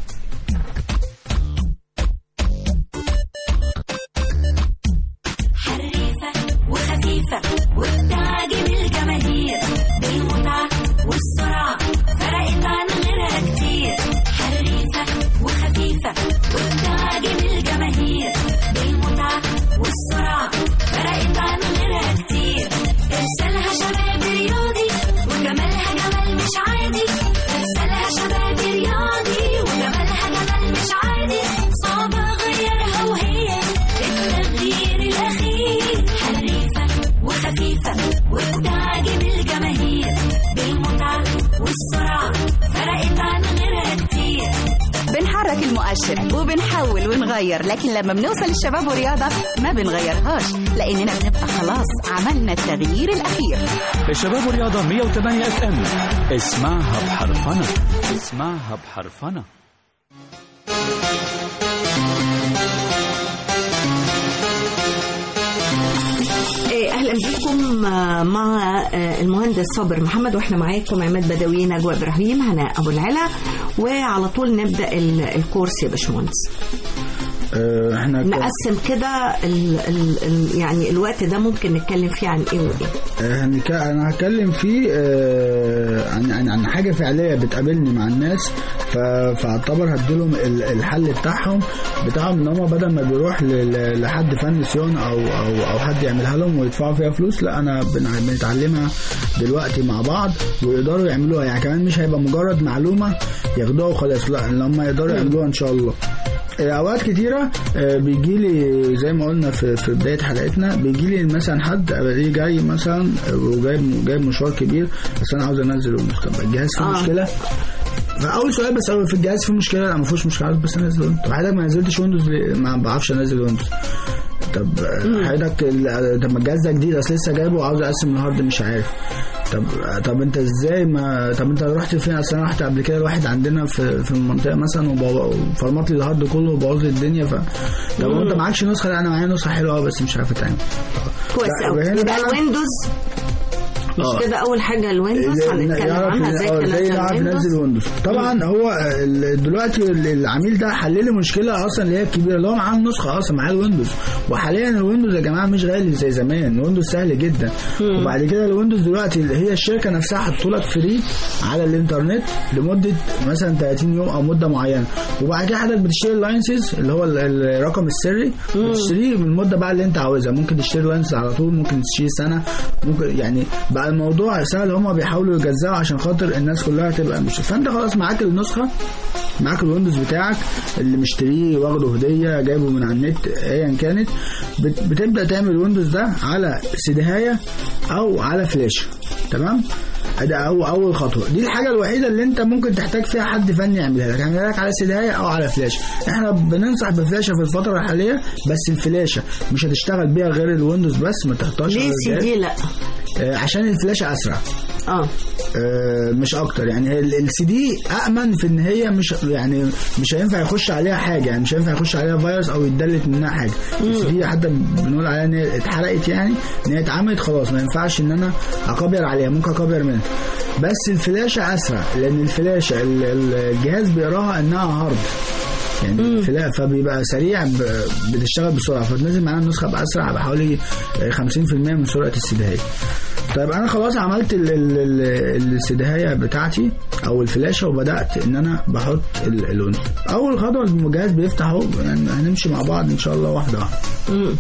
حريفة وخفيفة وبتعجب الجماهير بالمتعة والسرعة فرقت عن غيرها كتير حريفة وخفيفة وبتعجب الجماهير بالمتعة والسرعة فرقت عن غيرها كتير ارسالها شباب رياضي وجمالها جمال مش عادي ارسالها شباب رياضي وجمالها جمال مش عادي صعب اغيرها وهي التغيير الأخير حريفة وخفيفة وبتعجب الجماهير بالمتعة والسرعة فرقت عن غيرها كتير بنحرك المؤشر وبنحول ونغير لكن لما بنوصل الشباب ورياضة ما بنغيرهاش لأننا بنبقى خلاص عملنا التغيير الأخير الشباب ورياضة 108 اف ام اسمعها بحرفنة اسمعها بحرفنة آه، اهلا بكم آه، مع آه، المهندس صابر محمد واحنا معاكم عماد بدوي نجوى ابراهيم هناء ابو العلا وعلى طول نبدا ال- الكورس يا باشمهندس آه، احنا ك- نقسم كده ال ال ال يعني الوقت ده ممكن نتكلم فيه عن ايه وايه آه، هنك- انا هتكلم فيه آه، عن عن عن حاجه فعليه بتقابلني مع الناس ف- فاعتبر هديلهم ال- الحل بتاعهم بتاعهم ان هم بدل ما بيروح ل- ل- لحد فني صيانه او او او حد يعملها لهم ويدفعوا فيها فلوس لا انا بن- بنتعلمها دلوقتي مع بعض ويقدروا يعملوها يعني كمان مش هيبقى مجرد معلومه ياخدوها وخلاص لا ان هم يقدروا يعملوها ان شاء الله اوقات كتيره بيجي لي زي ما قلنا في في بدايه حلقتنا بيجي لي مثلا حد الاقيه جاي مثلا وجايب جايب مشوار كبير بس انا عاوز انزل ويندوز طب الجهاز فيه آه. مشكله فاول سؤال بساله في الجهاز فيه مشكله لا ما فيهوش مشكله عاوز بس انزل ويندوز طب حضرتك ما نزلتش ويندوز ليه؟ ما بعرفش انزل ويندوز طب حضرتك ال- طب ما الجهاز ده جديد اصل لسه جايبه وعاوز اقسم الهارد مش عارف طب طب انت ازاي ما طب انت رحت فين اصل انا رحت قبل كده لواحد عندنا في في المنطقه مثلا وبو- وفرمط لي الهارد كله وبوظ لي الدنيا ف طب انت معكش نسخه لا انا معايا نسخه حلوه بس مش عارف اتعامل كويس لا، قوي وهنا يبقى بقى- الويندوز مش آه. كده اول حاجه الويندوز هنتكلم يعرف عنها ي- ازاي اه، ازاي تنزل يعرف ينزل الويندوز ويندوز طبعا هو ال- دلوقتي ال- العميل ده حل لي مشكله اصلا اللي هي الكبيره اللي هو معاه النسخه اصلا معاه الويندوز وحاليا الويندوز يا جماعه مش غالي زي زمان الويندوز سهل جدا وبعد كده الويندوز دلوقتي اللي هي الشركه نفسها حطوا لك فري على الانترنت لمده مثلا 30 يوم او مده معينه وبعد كده حضرتك بتشتري اللاينسز اللي هو ال- الرقم السري بتشتريه من المده بقى اللي انت عاوزها ممكن تشتري لاينسز على طول ممكن تشتري سنه ممكن يعني بقى الموضوع سهل هما بيحاولوا يجزعوا عشان خاطر الناس كلها تبقى مش فانت خلاص معاك النسخه معاك الويندوز بتاعك اللي مشتريه واخده هديه جايبه من على النت ايا كانت بت- بتبدا تعمل الويندوز ده على سيدهايه او على فلاشه تمام ده أو اول خطوه دي الحاجه الوحيده اللي انت ممكن تحتاج فيها حد فني يعملها لك يعملها لك على سيدهايه او على فلاشه احنا بننصح بفلاشه في الفتره الحاليه بس الفلاشه مش هتشتغل بيها غير الويندوز بس ما تحطهاش ليه على سي الجهاز. دي لا آه، عشان الفلاشه اسرع اه آه، مش اكتر يعني السي دي امن في ان هي مش يعني مش هينفع يخش عليها حاجه يعني مش هينفع يخش عليها فيروس او يتدلت منها حاجه السي دي حتى بنقول عليها ان هي اتحرقت يعني ان هي اتعملت خلاص ما ينفعش ان انا اكبر عليها ممكن اكبر منها بس الفلاشه اسرع لان الفلاشه ال- ال- الجهاز بيقراها انها هارد يعني الفلا فبيبقى سريع ب- بتشتغل بسرعه فتنزل معانا النسخه باسرع بحوالي 50% من سرعه السداهيه طيب انا خلاص عملت ال- ال- ال- السداهيه بتاعتي او الفلاشه وبدات ان انا بحط ال- اللون اول خطوه الجهاز بيفتح اهو يعني هنمشي مع بعض ان شاء الله واحده واحده مم.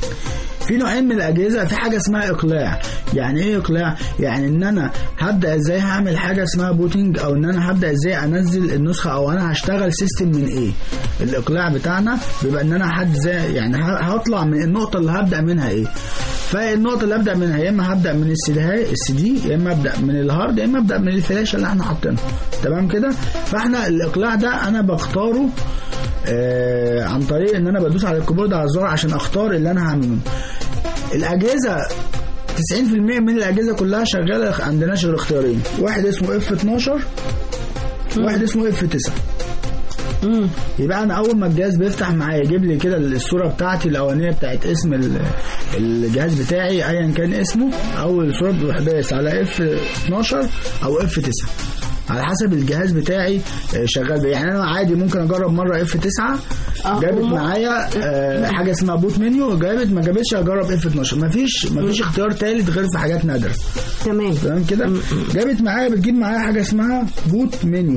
في نوعين من الاجهزه في حاجه اسمها اقلاع يعني ايه اقلاع يعني ان انا هبدا ازاي هعمل حاجه اسمها بوتنج او ان انا هبدا ازاي انزل النسخه او انا هشتغل سيستم من ايه الاقلاع بتاعنا بيبقى ان انا حد زي يعني ه- هطلع من النقطه اللي هبدا منها ايه فالنقطه اللي ابدا منها يا اما هبدا من السي دي السي دي يا اما ابدا من الهارد يا اما ابدا من الفلاشه اللي احنا حاطينها تمام كده فاحنا الاقلاع ده انا بختاره آه عن طريق ان انا بدوس على الكيبورد على الزرار عشان اختار اللي انا هعمله الاجهزه 90% من الاجهزه كلها شغاله عندناش غير اختيارين واحد اسمه اف 12 واحد اسمه اف 9 يبقى انا اول ما الجهاز بيفتح معايا يجيب لي كده الصوره بتاعتي الاولانيه بتاعت اسم ال- الجهاز بتاعي ايا كان اسمه اول صوره بروح دايس على اف 12 او اف 9 على حسب الجهاز بتاعي آه، شغال بيه يعني انا عادي ممكن اجرب مره اف 9 آه، جابت وم- معايا آه، حاجه اسمها بوت منيو جابت ما جابتش اجرب اف 12 مفيش مفيش اختيار ثالث غير في حاجات نادره تمام تمام كده جابت معايا بتجيب معايا حاجه اسمها بوت منيو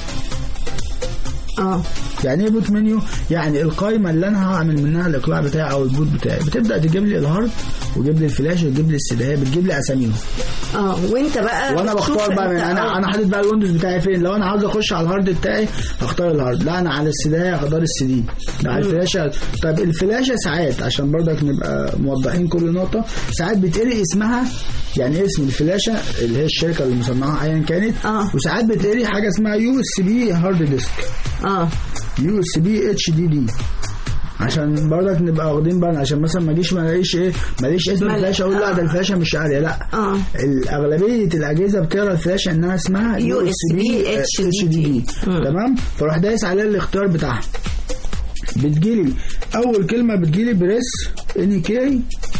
اه يعني ايه بوت منيو؟ يعني القائمه اللي انا هعمل منها الاقلاع بتاعي او البوت بتاعي بتبدا تجيب لي الهارد وتجيب لي الفلاش وتجيب لي السي بتجيب لي اساميهم اه وانت بقى وانا بتشوف بختار بقى من انت- انا انا حاطط بقى الويندوز بتاعي فين لو انا عاوز اخش على الهارد بتاعي هختار الهارد لا انا على السي دي هختار السي دي على الفلاشه طيب الفلاشه ساعات عشان برضك نبقى موضحين كل نقطه ساعات بتقري اسمها يعني اسم الفلاشه اللي هي الشركه اللي مصنعاها ايا كانت آه. وساعات بتقري حاجه اسمها يو اس بي هارد ديسك اه يو اس بي اتش دي دي عشان برضك نبقى واخدين بالنا عشان مثلا ما اجيش ما الاقيش ايه ما الاقيش اسم ما- الفلاشه اقول لا ده الفلاشه مش قاريه لا اه الاغلبيه الاجهزه بتقرا الفلاشه انها اسمها USB HDD. مم. تمام فاروح دايس عليها الاختيار بتاعها بتجيلي اول كلمه بتجيلي بريس ان كي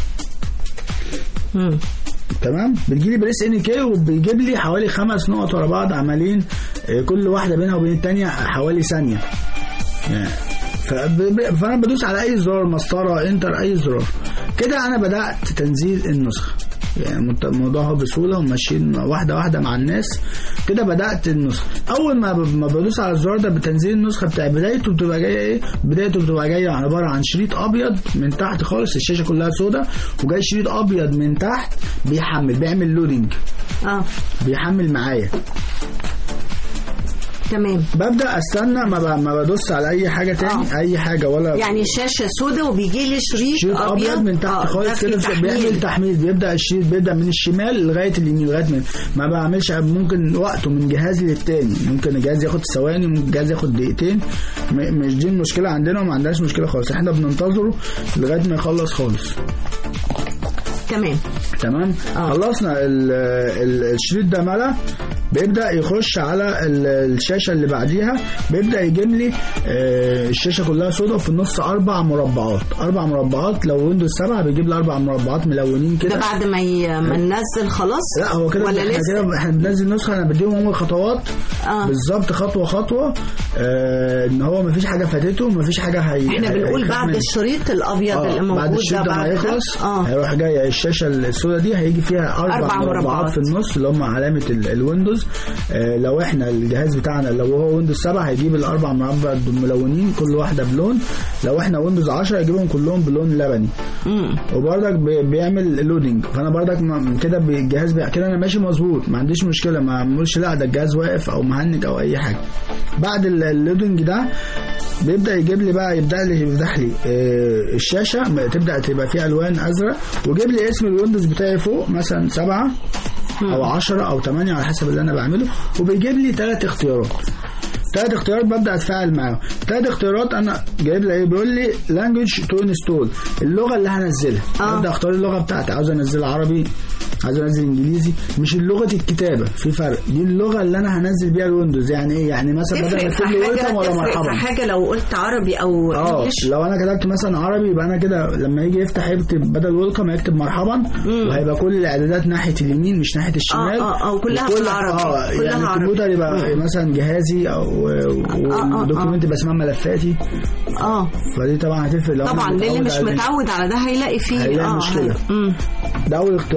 مم. تمام بتجيلي بريس ان كي وبيجيب لي حوالي خمس نقط ورا بعض عمالين آه، كل واحده بينها وبين الثانيه حوالي ثانيه يعني فب- فانا بدوس على اي زرار مسطره انتر اي زرار كده انا بدات تنزيل النسخه يعني مت- الموضوع هو بسهوله وماشيين واحده واحده مع الناس كده بدات النسخه اول ما ب- ما بدوس على الزرار ده بتنزيل النسخه بتاع بدايته بتبقى جايه ايه بدايته بتبقى جايه عباره عن شريط ابيض من تحت خالص الشاشه كلها سوداء وجاي شريط ابيض من تحت بيحمل بيعمل لودنج اه بيحمل معايا تمام ببدا استنى ما ب- ما بدوس على اي حاجه تاني آه. اي حاجه ولا يعني الشاشه سوداء وبيجي لي شريط شريط ابيض من تحت آه، خالص ده كده في بيعمل تحميل. تحميل بيبدا الشريط بيبدا من الشمال لغايه اليمين لغايه من ما بعملش ممكن وقته من جهاز للتاني ممكن الجهاز ياخد ثواني ممكن الجهاز ياخد دقيقتين م- مش دي المشكله عندنا وما عندناش مشكله خالص احنا بننتظره لغايه ما يخلص خالص تمام تمام آه. خلصنا ال- ال- الشريط ده ملا بيبدا يخش على ال- الشاشه اللي بعديها بيبدا يجيب لي آه، الشاشه كلها سوداء وفي النص اربع مربعات اربع مربعات لو ويندوز 7 بيجيب لي اربع مربعات ملونين ده كده بعد ما ي... ما ننزل خلاص لا هو كده ولا احنا لسه كده احنا بننزل نسخه انا بديهم هم الخطوات آه. بالظبط خطوه خطوه آه ان هو مفيش حاجه فاتته مفيش حاجه هي احنا هي- بنقول هيخاف بعد منها. الشريط الابيض اللي آه موجود بعد الشريط ده ما بعد يخلص اه هيروح جاي الشاشه السوداء دي هيجي فيها اربع, أربع مربعات, مربعات. في النص اللي هم علامه ال- الويندوز آه لو احنا الجهاز بتاعنا لو هو ويندوز 7 هيجيب الاربع مربع ملونين كل واحده بلون لو احنا ويندوز 10 هيجيبهم كلهم بلون لبني مم. وبرضك بي- بيعمل لودنج فانا برضك ما- كده بي- الجهاز بي- كده انا ماشي مظبوط ما عنديش مشكله ما بقولش لا ده الجهاز واقف او مهنج او اي حاجه بعد ال- اللودنج ده بيبدا يجيب لي بقى يبدا لي يفتح لي آه، الشاشه م- تبدا تبقى فيها الوان ازرق ويجيب لي اسم الويندوز بتاعي فوق مثلا سبعة او 10 او 8 على حسب اللي انا بعمله وبيجيب لي ثلاث اختيارات ثلاث اختيارات ببدا اتفاعل معاهم ثلاث اختيارات انا جايب لي ايه بيقول لي لانجوج تو انستول اللغه اللي هنزلها آه. ابدا اختار اللغه بتاعتي عاوز انزل عربي عايز انزل انجليزي مش لغه الكتابه في فرق دي اللغه اللي انا هنزل بيها الويندوز يعني ايه يعني مثلا بدل ما تفرق في اكتب لي حاجه ويلكم ولا تفرق في مرحبا حاجه لو قلت عربي او اه انجلش لو انا كتبت مثلا عربي يبقى انا كده لما يجي يفتح يكتب بدل ويلكم هيكتب مرحبا وهيبقى كل الاعدادات ناحيه اليمين مش ناحيه الشمال آه، آه، وكلها وكل- بالعربي. اه كلها يعني عربي. الكمبيوتر يبقى مثلا جهازي او آه، ودوكيومنت يبقى اسمها ملفاتي اه فدي طبعا هتفرق لو أنا طبعا للي متعود مش على- متعود على ده هيلاقي فيه هيلاقي اه مشكلة. مم. ده اول اختيار تاني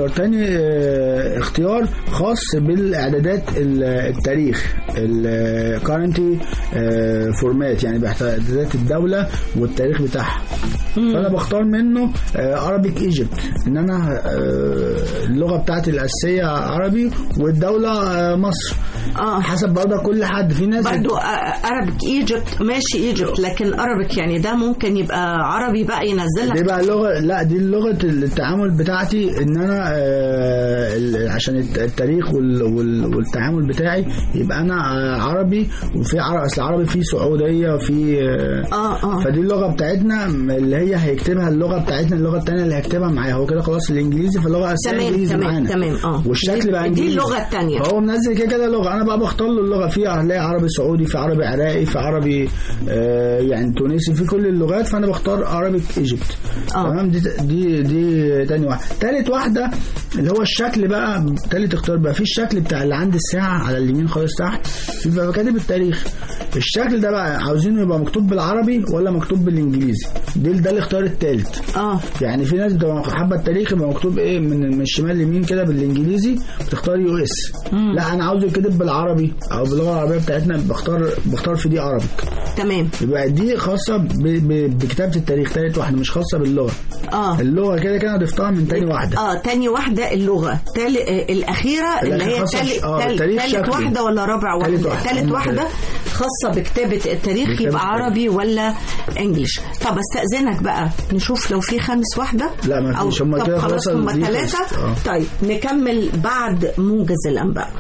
آه، اختيار خاص بالاعدادات ال- التاريخ الكارنتي فورمات يعني باعدادات الدوله والتاريخ بتاعها فانا بختار منه ارابيك ايجيبت ان انا آه، اللغه بتاعتي الاساسيه عربي والدوله آه، مصر اه حسب برضه كل حد في ناس برضو ارابيك ايجيبت ماشي ايجيبت لكن ارابيك يعني ده ممكن يبقى عربي بقى ينزل دي لك بقى لغه لا دي لغه التعامل بتاعتي ان انا آه، ال- عشان الت- التاريخ وال- وال- والتعامل بتاعي يبقى انا آه، عربي وفي عربي اصل عربي في سعوديه وفي آه، اه اه فدي اللغه بتاعتنا اللي هي هيكتبها اللغه بتاعتنا اللغه الثانيه اللي هيكتبها معايا هو كده خلاص الانجليزي فاللغه الاساسيه تمام انجليزي تمام معانا تمام اه والشكل دي- بقى دي انجليزي اللغه الثانيه فهو منزل كده كده لغه انا بقى بختار له اللغه في هتلاقي عربي سعودي في عربي عراقي في عربي آه يعني تونسي في كل اللغات فانا بختار عربي ايجيبت آه. تمام دي دي دي تاني واحده تالت واحده اللي هو الشكل بقى تالت اختيار بقى في الشكل بتاع اللي عند الساعه على اليمين خالص تحت في بقى كاتب التاريخ الشكل ده بقى عاوزينه يبقى مكتوب بالعربي ولا مكتوب بالانجليزي ده ده الاختيار التالت اه يعني في ناس بتبقى حابه التاريخ يبقى مكتوب ايه من من الشمال لليمين كده بالانجليزي بتختار يو اس لا انا عاوزه يتكتب بالعربي او باللغه العربيه بتاعتنا بختار بختار في دي عربي تمام يبقى دي خاصه ب... ب... بكتابه التاريخ تالت واحده مش خاصه باللغه اه اللغه كده كده ضفتها من تاني واحده اه تاني واحدة اللغة تال... آه، الأخيرة اللي الأخيرة هي خاصة تال... بش- آه، تال... التاريخ تالت شكلي. واحدة ولا رابع تالت واحدة واحدة. تالت هم واحدة تالت. خاصة بكتابة التاريخ بكتابة يبقى التاريخ. عربي ولا انجليش طب استأذنك بقى نشوف لو في خامس واحدة لا، ما أو فيش. هم طب كده خلاص خلاص هم دي ثلاثة خلصت. آه. طيب نكمل بعد موجز الأنباء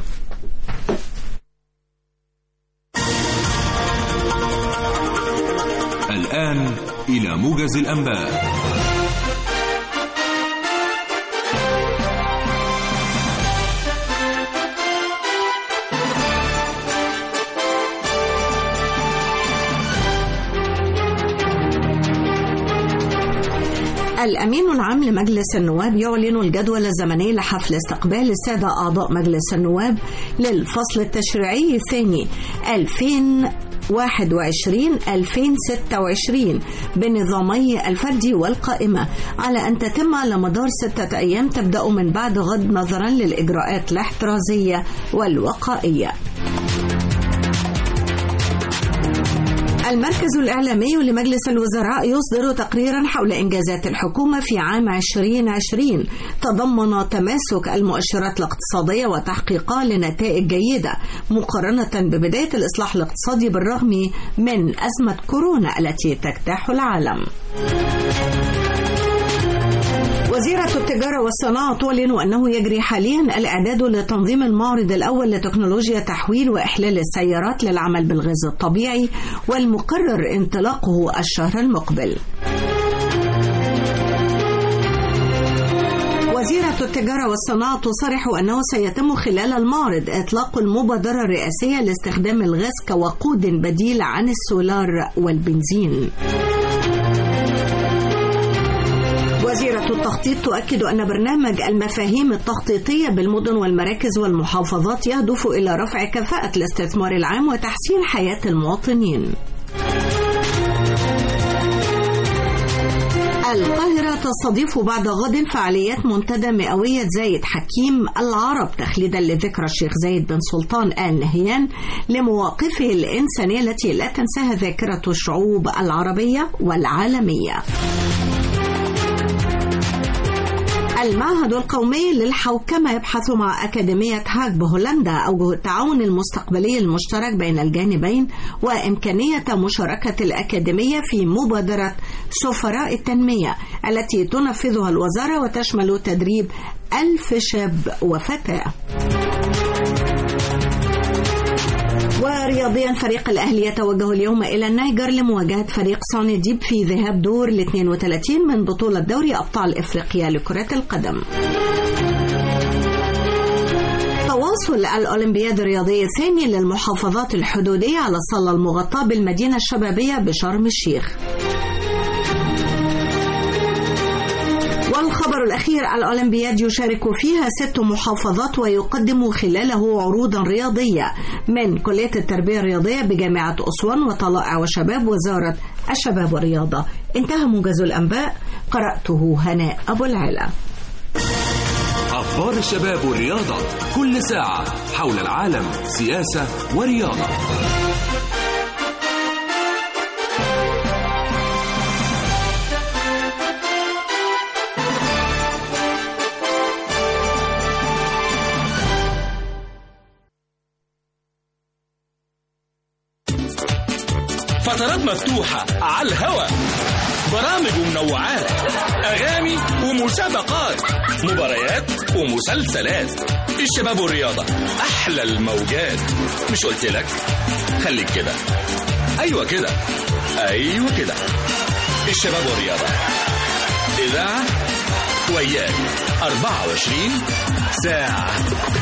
الآن إلى موجز الأنباء الأمين العام لمجلس النواب يعلن الجدول الزمني لحفل استقبال السادة أعضاء مجلس النواب للفصل التشريعي الثاني 2021 2026 بنظامي الفردي والقائمة على أن تتم على مدار ستة أيام تبدأ من بعد غد نظرا للإجراءات الاحترازية والوقائية المركز الإعلامي لمجلس الوزراء يصدر تقريرا حول إنجازات الحكومة في عام 2020 تضمن تماسك المؤشرات الاقتصادية وتحقيقها لنتائج جيدة مقارنة ببداية الإصلاح الاقتصادي بالرغم من أزمة كورونا التي تجتاح العالم. وزيرة التجارة والصناعة تعلن أنه يجري حاليا الإعداد لتنظيم المعرض الأول لتكنولوجيا تحويل وإحلال السيارات للعمل بالغاز الطبيعي والمقرر انطلاقه الشهر المقبل. وزيرة التجارة والصناعة تصرح أنه سيتم خلال المعرض إطلاق المبادرة الرئاسية لاستخدام الغاز كوقود بديل عن السولار والبنزين. وزيرة التخطيط تؤكد أن برنامج المفاهيم التخطيطية بالمدن والمراكز والمحافظات يهدف إلى رفع كفاءة الاستثمار العام وتحسين حياة المواطنين. القاهرة تستضيف بعد غد فعاليات منتدى مئوية زايد حكيم العرب تخليدا لذكرى الشيخ زايد بن سلطان آل نهيان لمواقفه الإنسانية التي لا تنساها ذاكرة الشعوب العربية والعالمية. المعهد القومي للحوكمة يبحث مع أكاديمية هاج بهولندا أوجه التعاون المستقبلي المشترك بين الجانبين وإمكانية مشاركة الأكاديمية في مبادرة سفراء التنمية التي تنفذها الوزارة وتشمل تدريب ألف شاب وفتاة ورياضيا فريق الأهلي يتوجه اليوم إلى النيجر لمواجهة فريق سوني ديب في ذهاب دور ال 32 من بطولة دوري أبطال إفريقيا لكرة القدم تواصل الأولمبياد الرياضي الثاني للمحافظات الحدودية على الصالة المغطاة بالمدينة الشبابية بشرم الشيخ والخبر الأخير الأولمبياد يشارك فيها ست محافظات ويقدم خلاله عروضا رياضية من كلية التربية الرياضية بجامعة أسوان وطلائع وشباب وزارة الشباب والرياضة انتهى موجز الأنباء قرأته هناء أبو العلا أخبار الشباب والرياضة كل ساعة حول العالم سياسة ورياضة فترات مفتوحة على الهوا برامج ومنوعات أغاني ومسابقات مباريات ومسلسلات الشباب والرياضة أحلى الموجات مش قلت لك خليك كده أيوة كده أيوة كده الشباب والرياضة إذاعة وياك 24 ساعة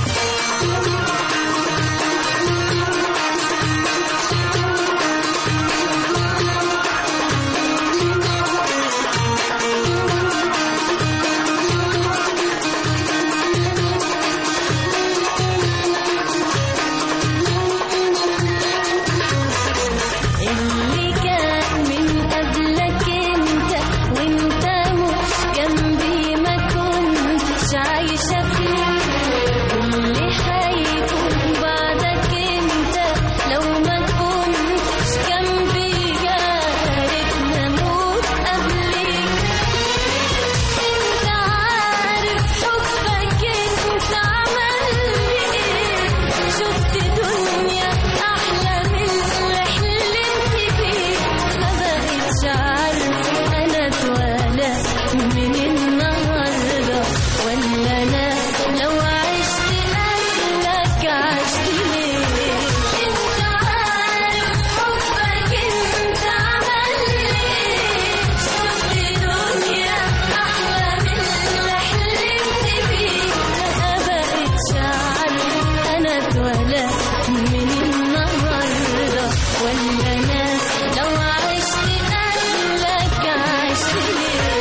اللي كان من قبلك انت وانت مش جنبي ما كنتش عايشة فيه واللي هيكون بعدك انت لو ما كنتش جنبي يا ريتنا نموت قبليك انت عارف حبك انت عمل لي ايه شفت دنيا احلى من اللي حلمت فيه ما بقتش عارف انا اتولد من النهارده ولا انا لو عشت قبلك عشت ليه انت عارف حبك انت عمل لي ايه شفت دنيا احلى من اللي حلمت فيه ما بقتش عارف انا اتولد من النهارده ولا انا لو عشت قبلك عشت ليه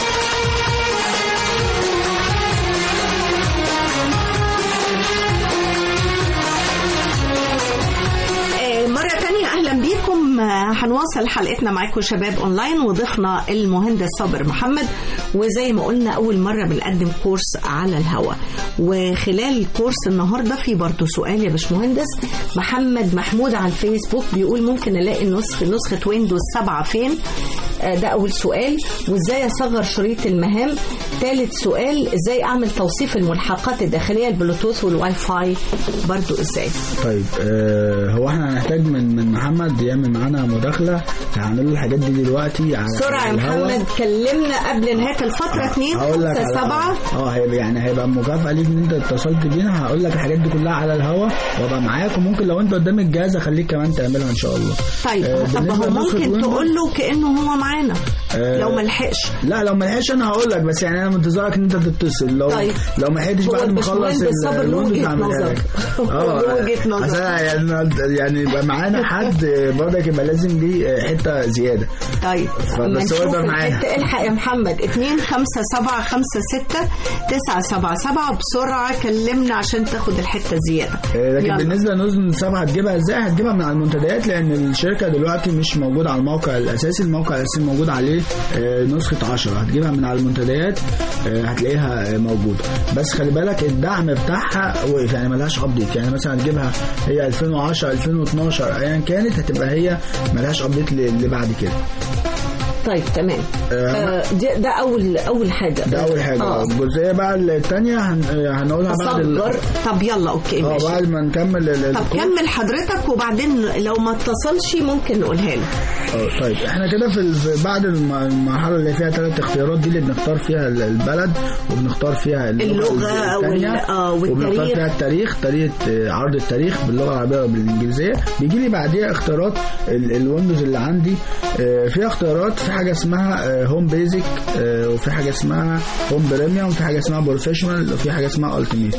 آه، مرة تانية أهلا بيكم آه، هنواصل حلقتنا معاكم شباب أونلاين وضيفنا المهندس صابر محمد وزي ما قلنا أول مرة بنقدم كورس على الهواء وخلال الكورس النهاردة في برضه سؤال يا باشمهندس محمد محمود على الفيسبوك بيقول ممكن ألاقي نسخة نسخة ويندوز 7 فين آه، ده أول سؤال وإزاي أصغر شريط المهام ثالث سؤال إزاي أعمل توصيف الملحقات الداخلية البلوتوث والواي فاي برضه إزاي طيب آه هو احنا هنحتاج من من محمد يعمل معانا مداخله هنعمل له الحاجات دي دلوقتي على بسرعة يا على الهوا. محمد كلمنا قبل نهاية الفترة 2 هقول لك 5 على- 7 اه هيبقى يعني هيبقى مكافأة ليك ان انت اتصلت بينا هقول لك الحاجات دي كلها على الهوا وابقى معاك وممكن لو انت قدام الجهاز اخليك كمان تعملها ان شاء الله طيب آه، طب بالنسبة هو لنسخة ممكن ويندوز- تقول له كأنه هو معانا آه، لو ما لحقش لا لو ما لحقش انا هقول لك بس يعني انا منتظرك ان انت تتصل لو طيب. لو ما لحقتش هو بعد ما اخلص الباشمهندس صابر له الويندوز وجهة هعملها نظر. لك. له وجهة نظر. أصل أنا يعني يعني يبقى معانا حد برضك يبقى لازم ليه حته زياده طيب فبس أما هو نشوف يبقى معانا. الحتة الحق يا محمد 2 5 7 5 6 9 7 7 بسرعة كلمنا عشان تاخد الحتة زيادة آه، لكن يلا. بالنسبه لنزل سبعه هتجيبها ازاي؟ هتجيبها من على المنتديات لان الشركه دلوقتي مش موجود على الموقع الاساسي، الموقع الاساسي موجود عليه آه، نسخه 10 هتجيبها من على المنتديات آه، هتلاقيها آه، موجوده بس خلي بالك الدعم بتاعها وقف يعني ملهاش ابديت يعني مثلا هتجيبها هي 2010 2012 ايا كانت هتبقى هي ملهاش ابديت اللي بعد كده طيب تمام آه ده, ده أول أول حاجة ده اول حاجه آه. الجزئيه بقى الثانيه هن... آه، هنقولها بعد ال- صبر طب يلا أوكي اه ماشي بعد ما نكمل ال- طب الكورس. كمل حضرتك وبعدين لو ما اتصلش ممكن نقولها له اه طيب احنا كده في, ال- في بعد الم- المرحله اللي فيها ثلاث اختيارات دي اللي بنختار فيها ال- البلد وبنختار فيها اللغة الثانية، وال- آه، وبنختار والتاريخ. فيها التاريخ طريقه آه، عرض التاريخ باللغه العربيه وبالانجليزيه بيجي لي بعديها اختيارات ال- الويندوز اللي عندي آه، فيها اختيارات في حاجه اسمها هوم بيزك وفي حاجه اسمها هوم بريميوم وفي حاجه اسمها بروفيشنال وفي حاجه اسمها التيميت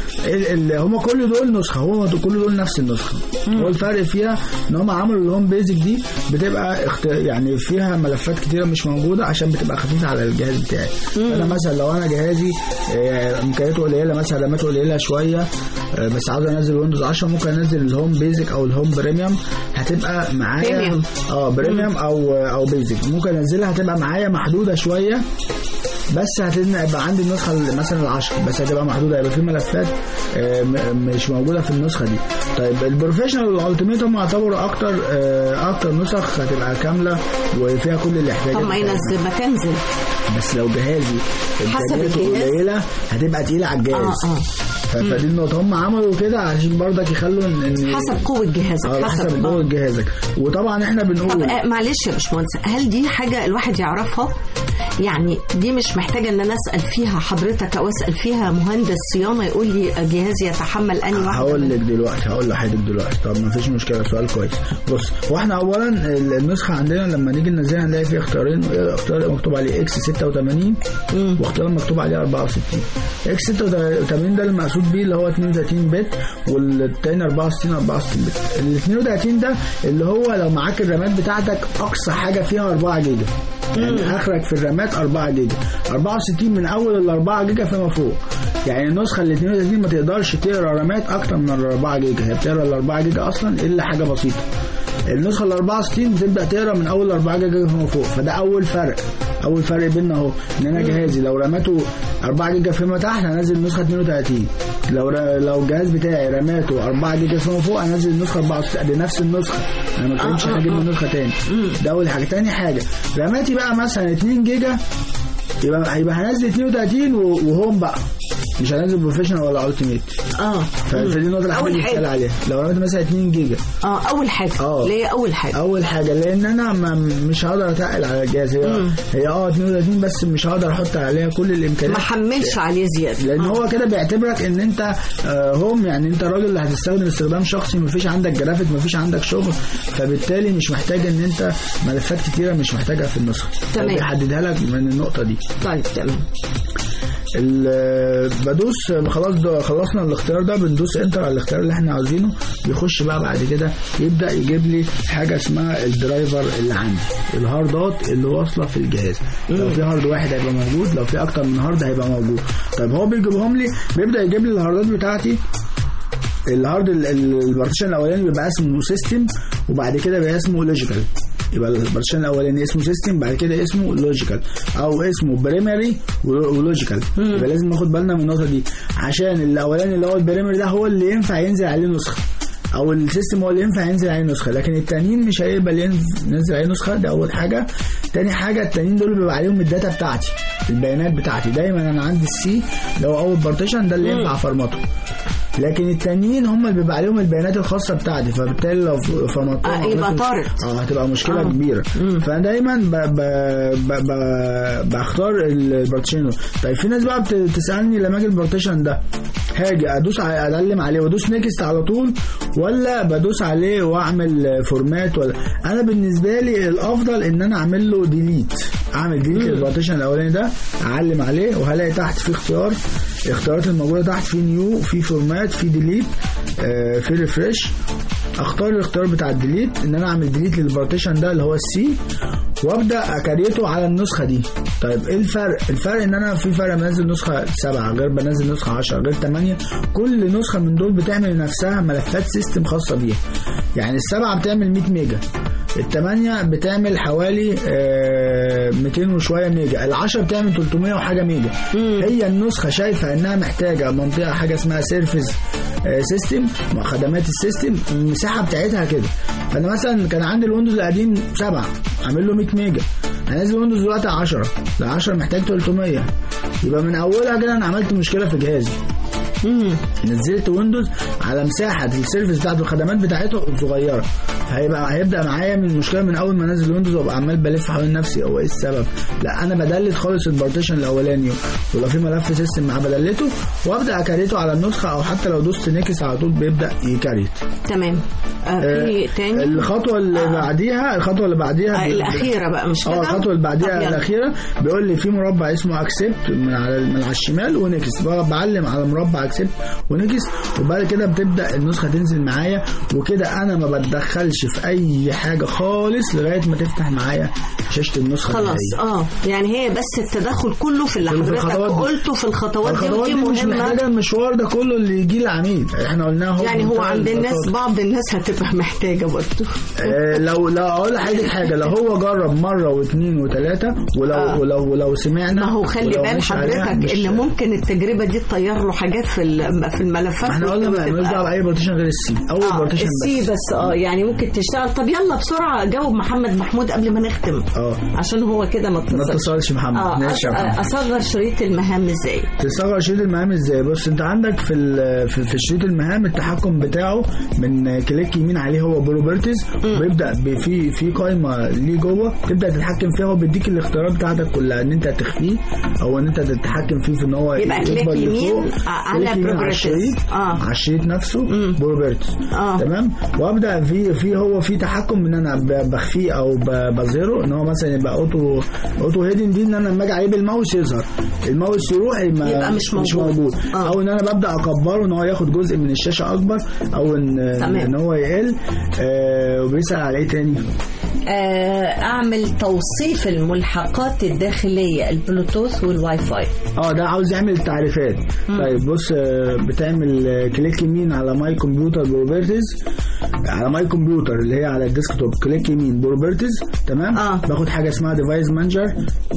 هم كل دول نسخه هو كل دول نفس النسخه هو الفرق فيها ان هم عملوا الهوم بيزك دي بتبقى اخت... يعني فيها ملفات كتيره مش موجوده عشان بتبقى خفيفه على الجهاز بتاعي انا مثلا لو انا جهازي آه، امكانياته قليله مثلا راماته قليله شويه آه، بس عاوز انزل ويندوز 10 ممكن انزل الهوم بيزك او الهوم بريميوم هتبقى معايا بريميوم. اه بريميوم او او بيزك ممكن انزلها هتبقى معايا محدوده شويه بس هتبقى يبقى عندي النسخه ال- مثلا العشر بس هتبقى محدوده هيبقى في ملفات آه، م- مش موجوده في النسخه دي طيب البروفيشنال والالتيميت هم يعتبروا اكتر آه، اكتر نسخ هتبقى كامله وفيها كل الاحتياجات طب ما بتاعتنا. ينزل ما تنزل بس لو جهازي حسب امكانياته الجهاز. قليله هتبقى تقيله على الجهاز اه اه ف- فدي النقطه هم عملوا كده عشان برضك يخلوا ان إن- حسب قوة جهازك اه حسب آه. قوه جهازك وطبعا احنا طب بنقول آه، معلش يا باشمهندس هل دي حاجة الواحد يعرفها؟ يعني دي مش محتاجة ان انا اسأل فيها حضرتك او اسأل فيها مهندس صيانة يقول لي جهازي يتحمل اني واحدة هقول لك دلوقتي هقول لحضرتك دلوقتي طب ما فيش مشكله سؤال كويس بص هو احنا اولا ال- النسخه عندنا لما نيجي ننزلها نلاقي فيها اختيارين اختيار مكتوب عليه اكس 86 واختيار مكتوب عليه 64 اكس 86 ده المقصود بيه اللي هو 32 بت والتاني 64 64 بت ال 32 ده اللي هو لو معاك الرامات بتاعتك اقصى حاجه فيها 4 جيجا يعني اخرك في الرامات 4 جيجا 64 من اول ال 4 جيجا فيما فوق يعني النسخه ال 32 ما تقدرش تقرا رامات اكتر من ال 4 جيجا هي بتقرا ال 4 جيجا اصلا الا حاجه بسيطه النسخه ال 64 بتبدا تقرا من اول 4 جيجا فيما فوق فده اول فرق اول فرق بيننا اهو ان انا جهازي لو راماته 4 جيجا فيما تحت هنزل نسخه 32 لو ر... لو الجهاز بتاعي راماته 4 جيجا فيما فوق هنزل النسخه 64 دي نفس النسخه انا ما كنتش هجيب النسخه تاني ده اول حاجه تاني حاجه راماتي بقى مثلا 2 جيجا يبقى هيبقى هنزل 32 و- وهوم بقى مش هنزل بروفيشنال ولا التيميت اه فدي النقطه اللي أول حابب حاجة. يتسال عليها لو رميت مثلا 2 جيجا اه اول حاجة اه ليه اول حاجة اول حاجه لان انا ما مش هقدر اتقل على الجهاز هي مم. هي اه 32 بس مش هقدر احط عليها كل الامكانيات ما حملش عليه زيادة لان هو كده بيعتبرك ان انت آه، هوم يعني انت راجل اللي هتستخدم استخدام شخصي مفيش عندك جرافيك مفيش عندك شغل فبالتالي مش محتاج ان انت ملفات كتيره مش محتاجها في النسخه تمام. بيحددها لك من النقطه دي طيب تمام ال- بدوس خلاص ده خلصنا الاختيار ده بندوس انتر على الاختيار اللي احنا عاوزينه بيخش بقى بعد كده يبدا يجيب لي حاجه اسمها الدرايفر اللي عندي الهاردات اللي واصله في الجهاز لو في هارد واحد هيبقى موجود لو في اكتر من هارد هيبقى موجود طيب هو بيجيبهم لي بيبدا يجيب لي الهاردات بتاعتي الهارد ال- ال- البارتيشن الاولاني بيبقى اسمه سيستم وبعد كده بيبقى اسمه لوجيكال يبقى البارتيشن الاولاني اسمه سيستم بعد كده اسمه لوجيكال او اسمه بريمري ولوجيكال يبقى لازم ناخد بالنا من النقطه دي عشان الاولاني اللي هو البريمري ده هو اللي ينفع ينزل عليه نسخه او السيستم هو اللي ينفع ينزل عليه نسخه لكن التانيين مش هيبقى ينزل ينزل عليه نسخه ده اول حاجه تاني حاجه التانيين دول بيبقى عليهم الداتا بتاعتي البيانات بتاعتي دايما انا عندي السي اللي هو اول بارتيشن ده اللي ينفع فرمته لكن التانيين هم اللي بيبقى عليهم البيانات الخاصه بتاعتي فبالتالي لو فرمتهم آه، يبقى عملت- طارت. اه هتبقى مشكله آه. آه. كبيره فدايما ب ب ب ب بختار البارتيشن ده. طيب في ناس بقى بت- بتسالني لما اجي البارتيشن ده هاجي ادوس على اعلم عليه وادوس نيكست على طول ولا بدوس عليه واعمل فورمات ولا انا بالنسبه لي الافضل ان انا اعمل له ديليت اعمل ديليت للبارتيشن الاولاني ده اعلم عليه وهلاقي تحت في اختيار الاختيارات الموجوده تحت في نيو في فورمات في ديليت آه في ريفرش اختار الاختيار بتاع الديليت ان انا اعمل ديليت للبارتيشن ده اللي هو السي وابدا اكريته على النسخه دي طيب ايه الفرق الفرق ان انا في فرق بنزل نسخه 7 غير بنزل نسخه 10 غير 8 كل نسخه من دول بتعمل لنفسها ملفات سيستم خاصه بيها يعني السبعه بتعمل 100 ميجا الثمانية بتعمل حوالي آه 200 وشوية ميجا العشرة بتعمل 300 وحاجة ميجا هي النسخة شايفة انها محتاجة منطقة حاجة اسمها سيرفيس سيستم خدمات السيستم المساحة بتاعتها كده فانا مثلا كان عندي الويندوز القديم 7 عامل له 100 ميجا هنزل ويندوز دلوقتي 10 ال 10 محتاج 300 يبقى من اولها كده انا عملت مشكلة في جهازي نزلت ويندوز على مساحه السيرفيس بتاعته الخدمات بتاعته صغيره هيبقى هيبدا معايا من المشكله من اول ما انزل ويندوز وابقى عمال بلف حوالين نفسي هو ايه السبب لا انا بدلت خالص البارتيشن الاولاني ولو في ملف سيستم معاه بدلته وابدا اكريته على النسخه او حتى لو دوست نكس على طول بيبدا يكريت تمام آه في تاني الخطوه اللي آه. بعديها الخطوه اللي بعديها آه بي- الاخيره بقى مش كده اه الخطوه اللي طب بعديها يلا. الاخيره بيقول لي في مربع اسمه اكسبت من على من على الشمال ونكست بقى بعلم على مربع اكسبت ونكست وبعد كده بتبدا النسخه تنزل معايا وكده انا ما بتدخلش تعملش في اي حاجه خالص لغايه ما تفتح معايا شاشه النسخه خلاص النهائية. اه يعني هي بس التدخل كله في اللي في حضرتك الخطوات دي. قلته في الخطوات دي الخطوات ودي دي مش مهمه محتاجه المشوار ده كله اللي يجي العميل احنا قلناه هو يعني هو بمنتهى عند الناس البساطة. بعض الناس هتبقى محتاجه برضه آه، لو لو اقول لحضرتك حاجه لو هو جرب مره واثنين وثلاثه ولو آه. ولو ولو سمعنا ما هو خلي ولو بال مش عليها حضرتك مش- ان ممكن التجربه دي تطير له حاجات في ال- في الملفات احنا قلنا ما مالناش دعوه باي بارتيشن غير السي اول اه بارتيشن السي بس بس اه يعني ممكن تشتغل طب يلا بسرعه جاوب محمد محمود قبل ما نختم اه عشان هو كده ما ما اتصلش اتصلش محمد اه ماشي يا أص- محمد اصغر شريط المهام ازاي تصغر شريط المهام ازاي بص انت عندك في ال- في, في شريط المهام التحكم بتاعه من كليك يمين عليه هو بروبرتيز بيبدا ب- في في قائمه ليه جوه تبدا تتحكم فيها هو بيديك الاختيارات بتاعتك كلها ان انت تخفيه او ان انت تتحكم فيه في ان هو يبقى كليك يكبر يمين لفوق. على كليك يمين على properties. الشريط آه. على الشريط نفسه بروبرتيز آه. تمام وابدا في في هو في تحكم ان انا ب- بخفيه او ب- بظهره ان هو مثلا يبقى اوتو اوتو هيدن دي ان انا لما اجي عليه بالماوس يظهر الماوس يروح ما يبقى مش مش موجود. موجود آه. او ان انا ببدا اكبره ان هو ياخد جزء من الشاشه اكبر او ان تمام. ان هو يقل آه وبيسال على ايه تاني آه اعمل توصيف الملحقات الداخليه البلوتوث والواي فاي اه ده عاوز يعمل التعريفات طيب بص آه، بتعمل آه، كليك يمين على ماي كمبيوتر بروبرتيز على ماي كمبيوتر اللي هي على الديسكتوب كليك يمين بروبرتيز تمام آه. باخد حاجه اسمها ديفايس مانجر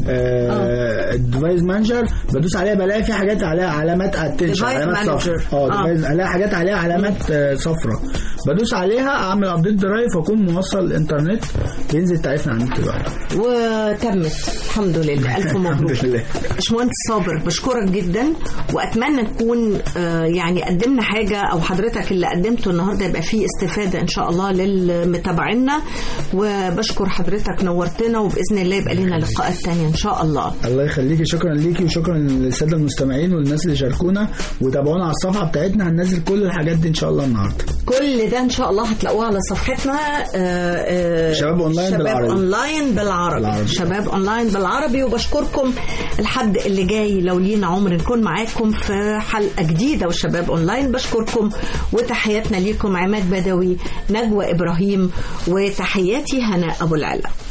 الديفايس مانجر بدوس عليها بلاقي في حاجات عليها علامات اتنشن Device علامات Manager. صفراء آه. اه device- عليها حاجات عليها علامات آه، صفراء بدوس عليها اعمل ابديت درايف واكون موصل الانترنت ينزل تعريفنا عن النت بقى وتمت الحمد لله الف مبروك الحمد لله باشمهندس صابر بشكرك جدا واتمنى نكون آه، يعني قدمنا حاجه او حضرتك اللي قدمته النهارده يبقى فيه استفاده ان شاء الله للمتابعينا وبشكر حضرتك نورتنا وباذن الله يبقى لنا لقاءات تانية ان شاء الله الله يخليكي شكرا ليكي وشكرا للساده المستمعين والناس اللي شاركونا وتابعونا على الصفحه بتاعتنا هننزل كل الحاجات دي ان شاء الله النهارده كل ده ان شاء الله هتلاقوه على صفحتنا آه، آه، شباب أونلاين شباب بالعربي. اونلاين بالعربي بالعربي. شباب اونلاين بالعربي وبشكركم الحد اللي جاي لو لينا عمر نكون معاكم في حلقه جديده وشباب اونلاين بشكركم وتحياتنا ليكم عماد بدوي نجوى ابراهيم وتحياتي هناء ابو العلا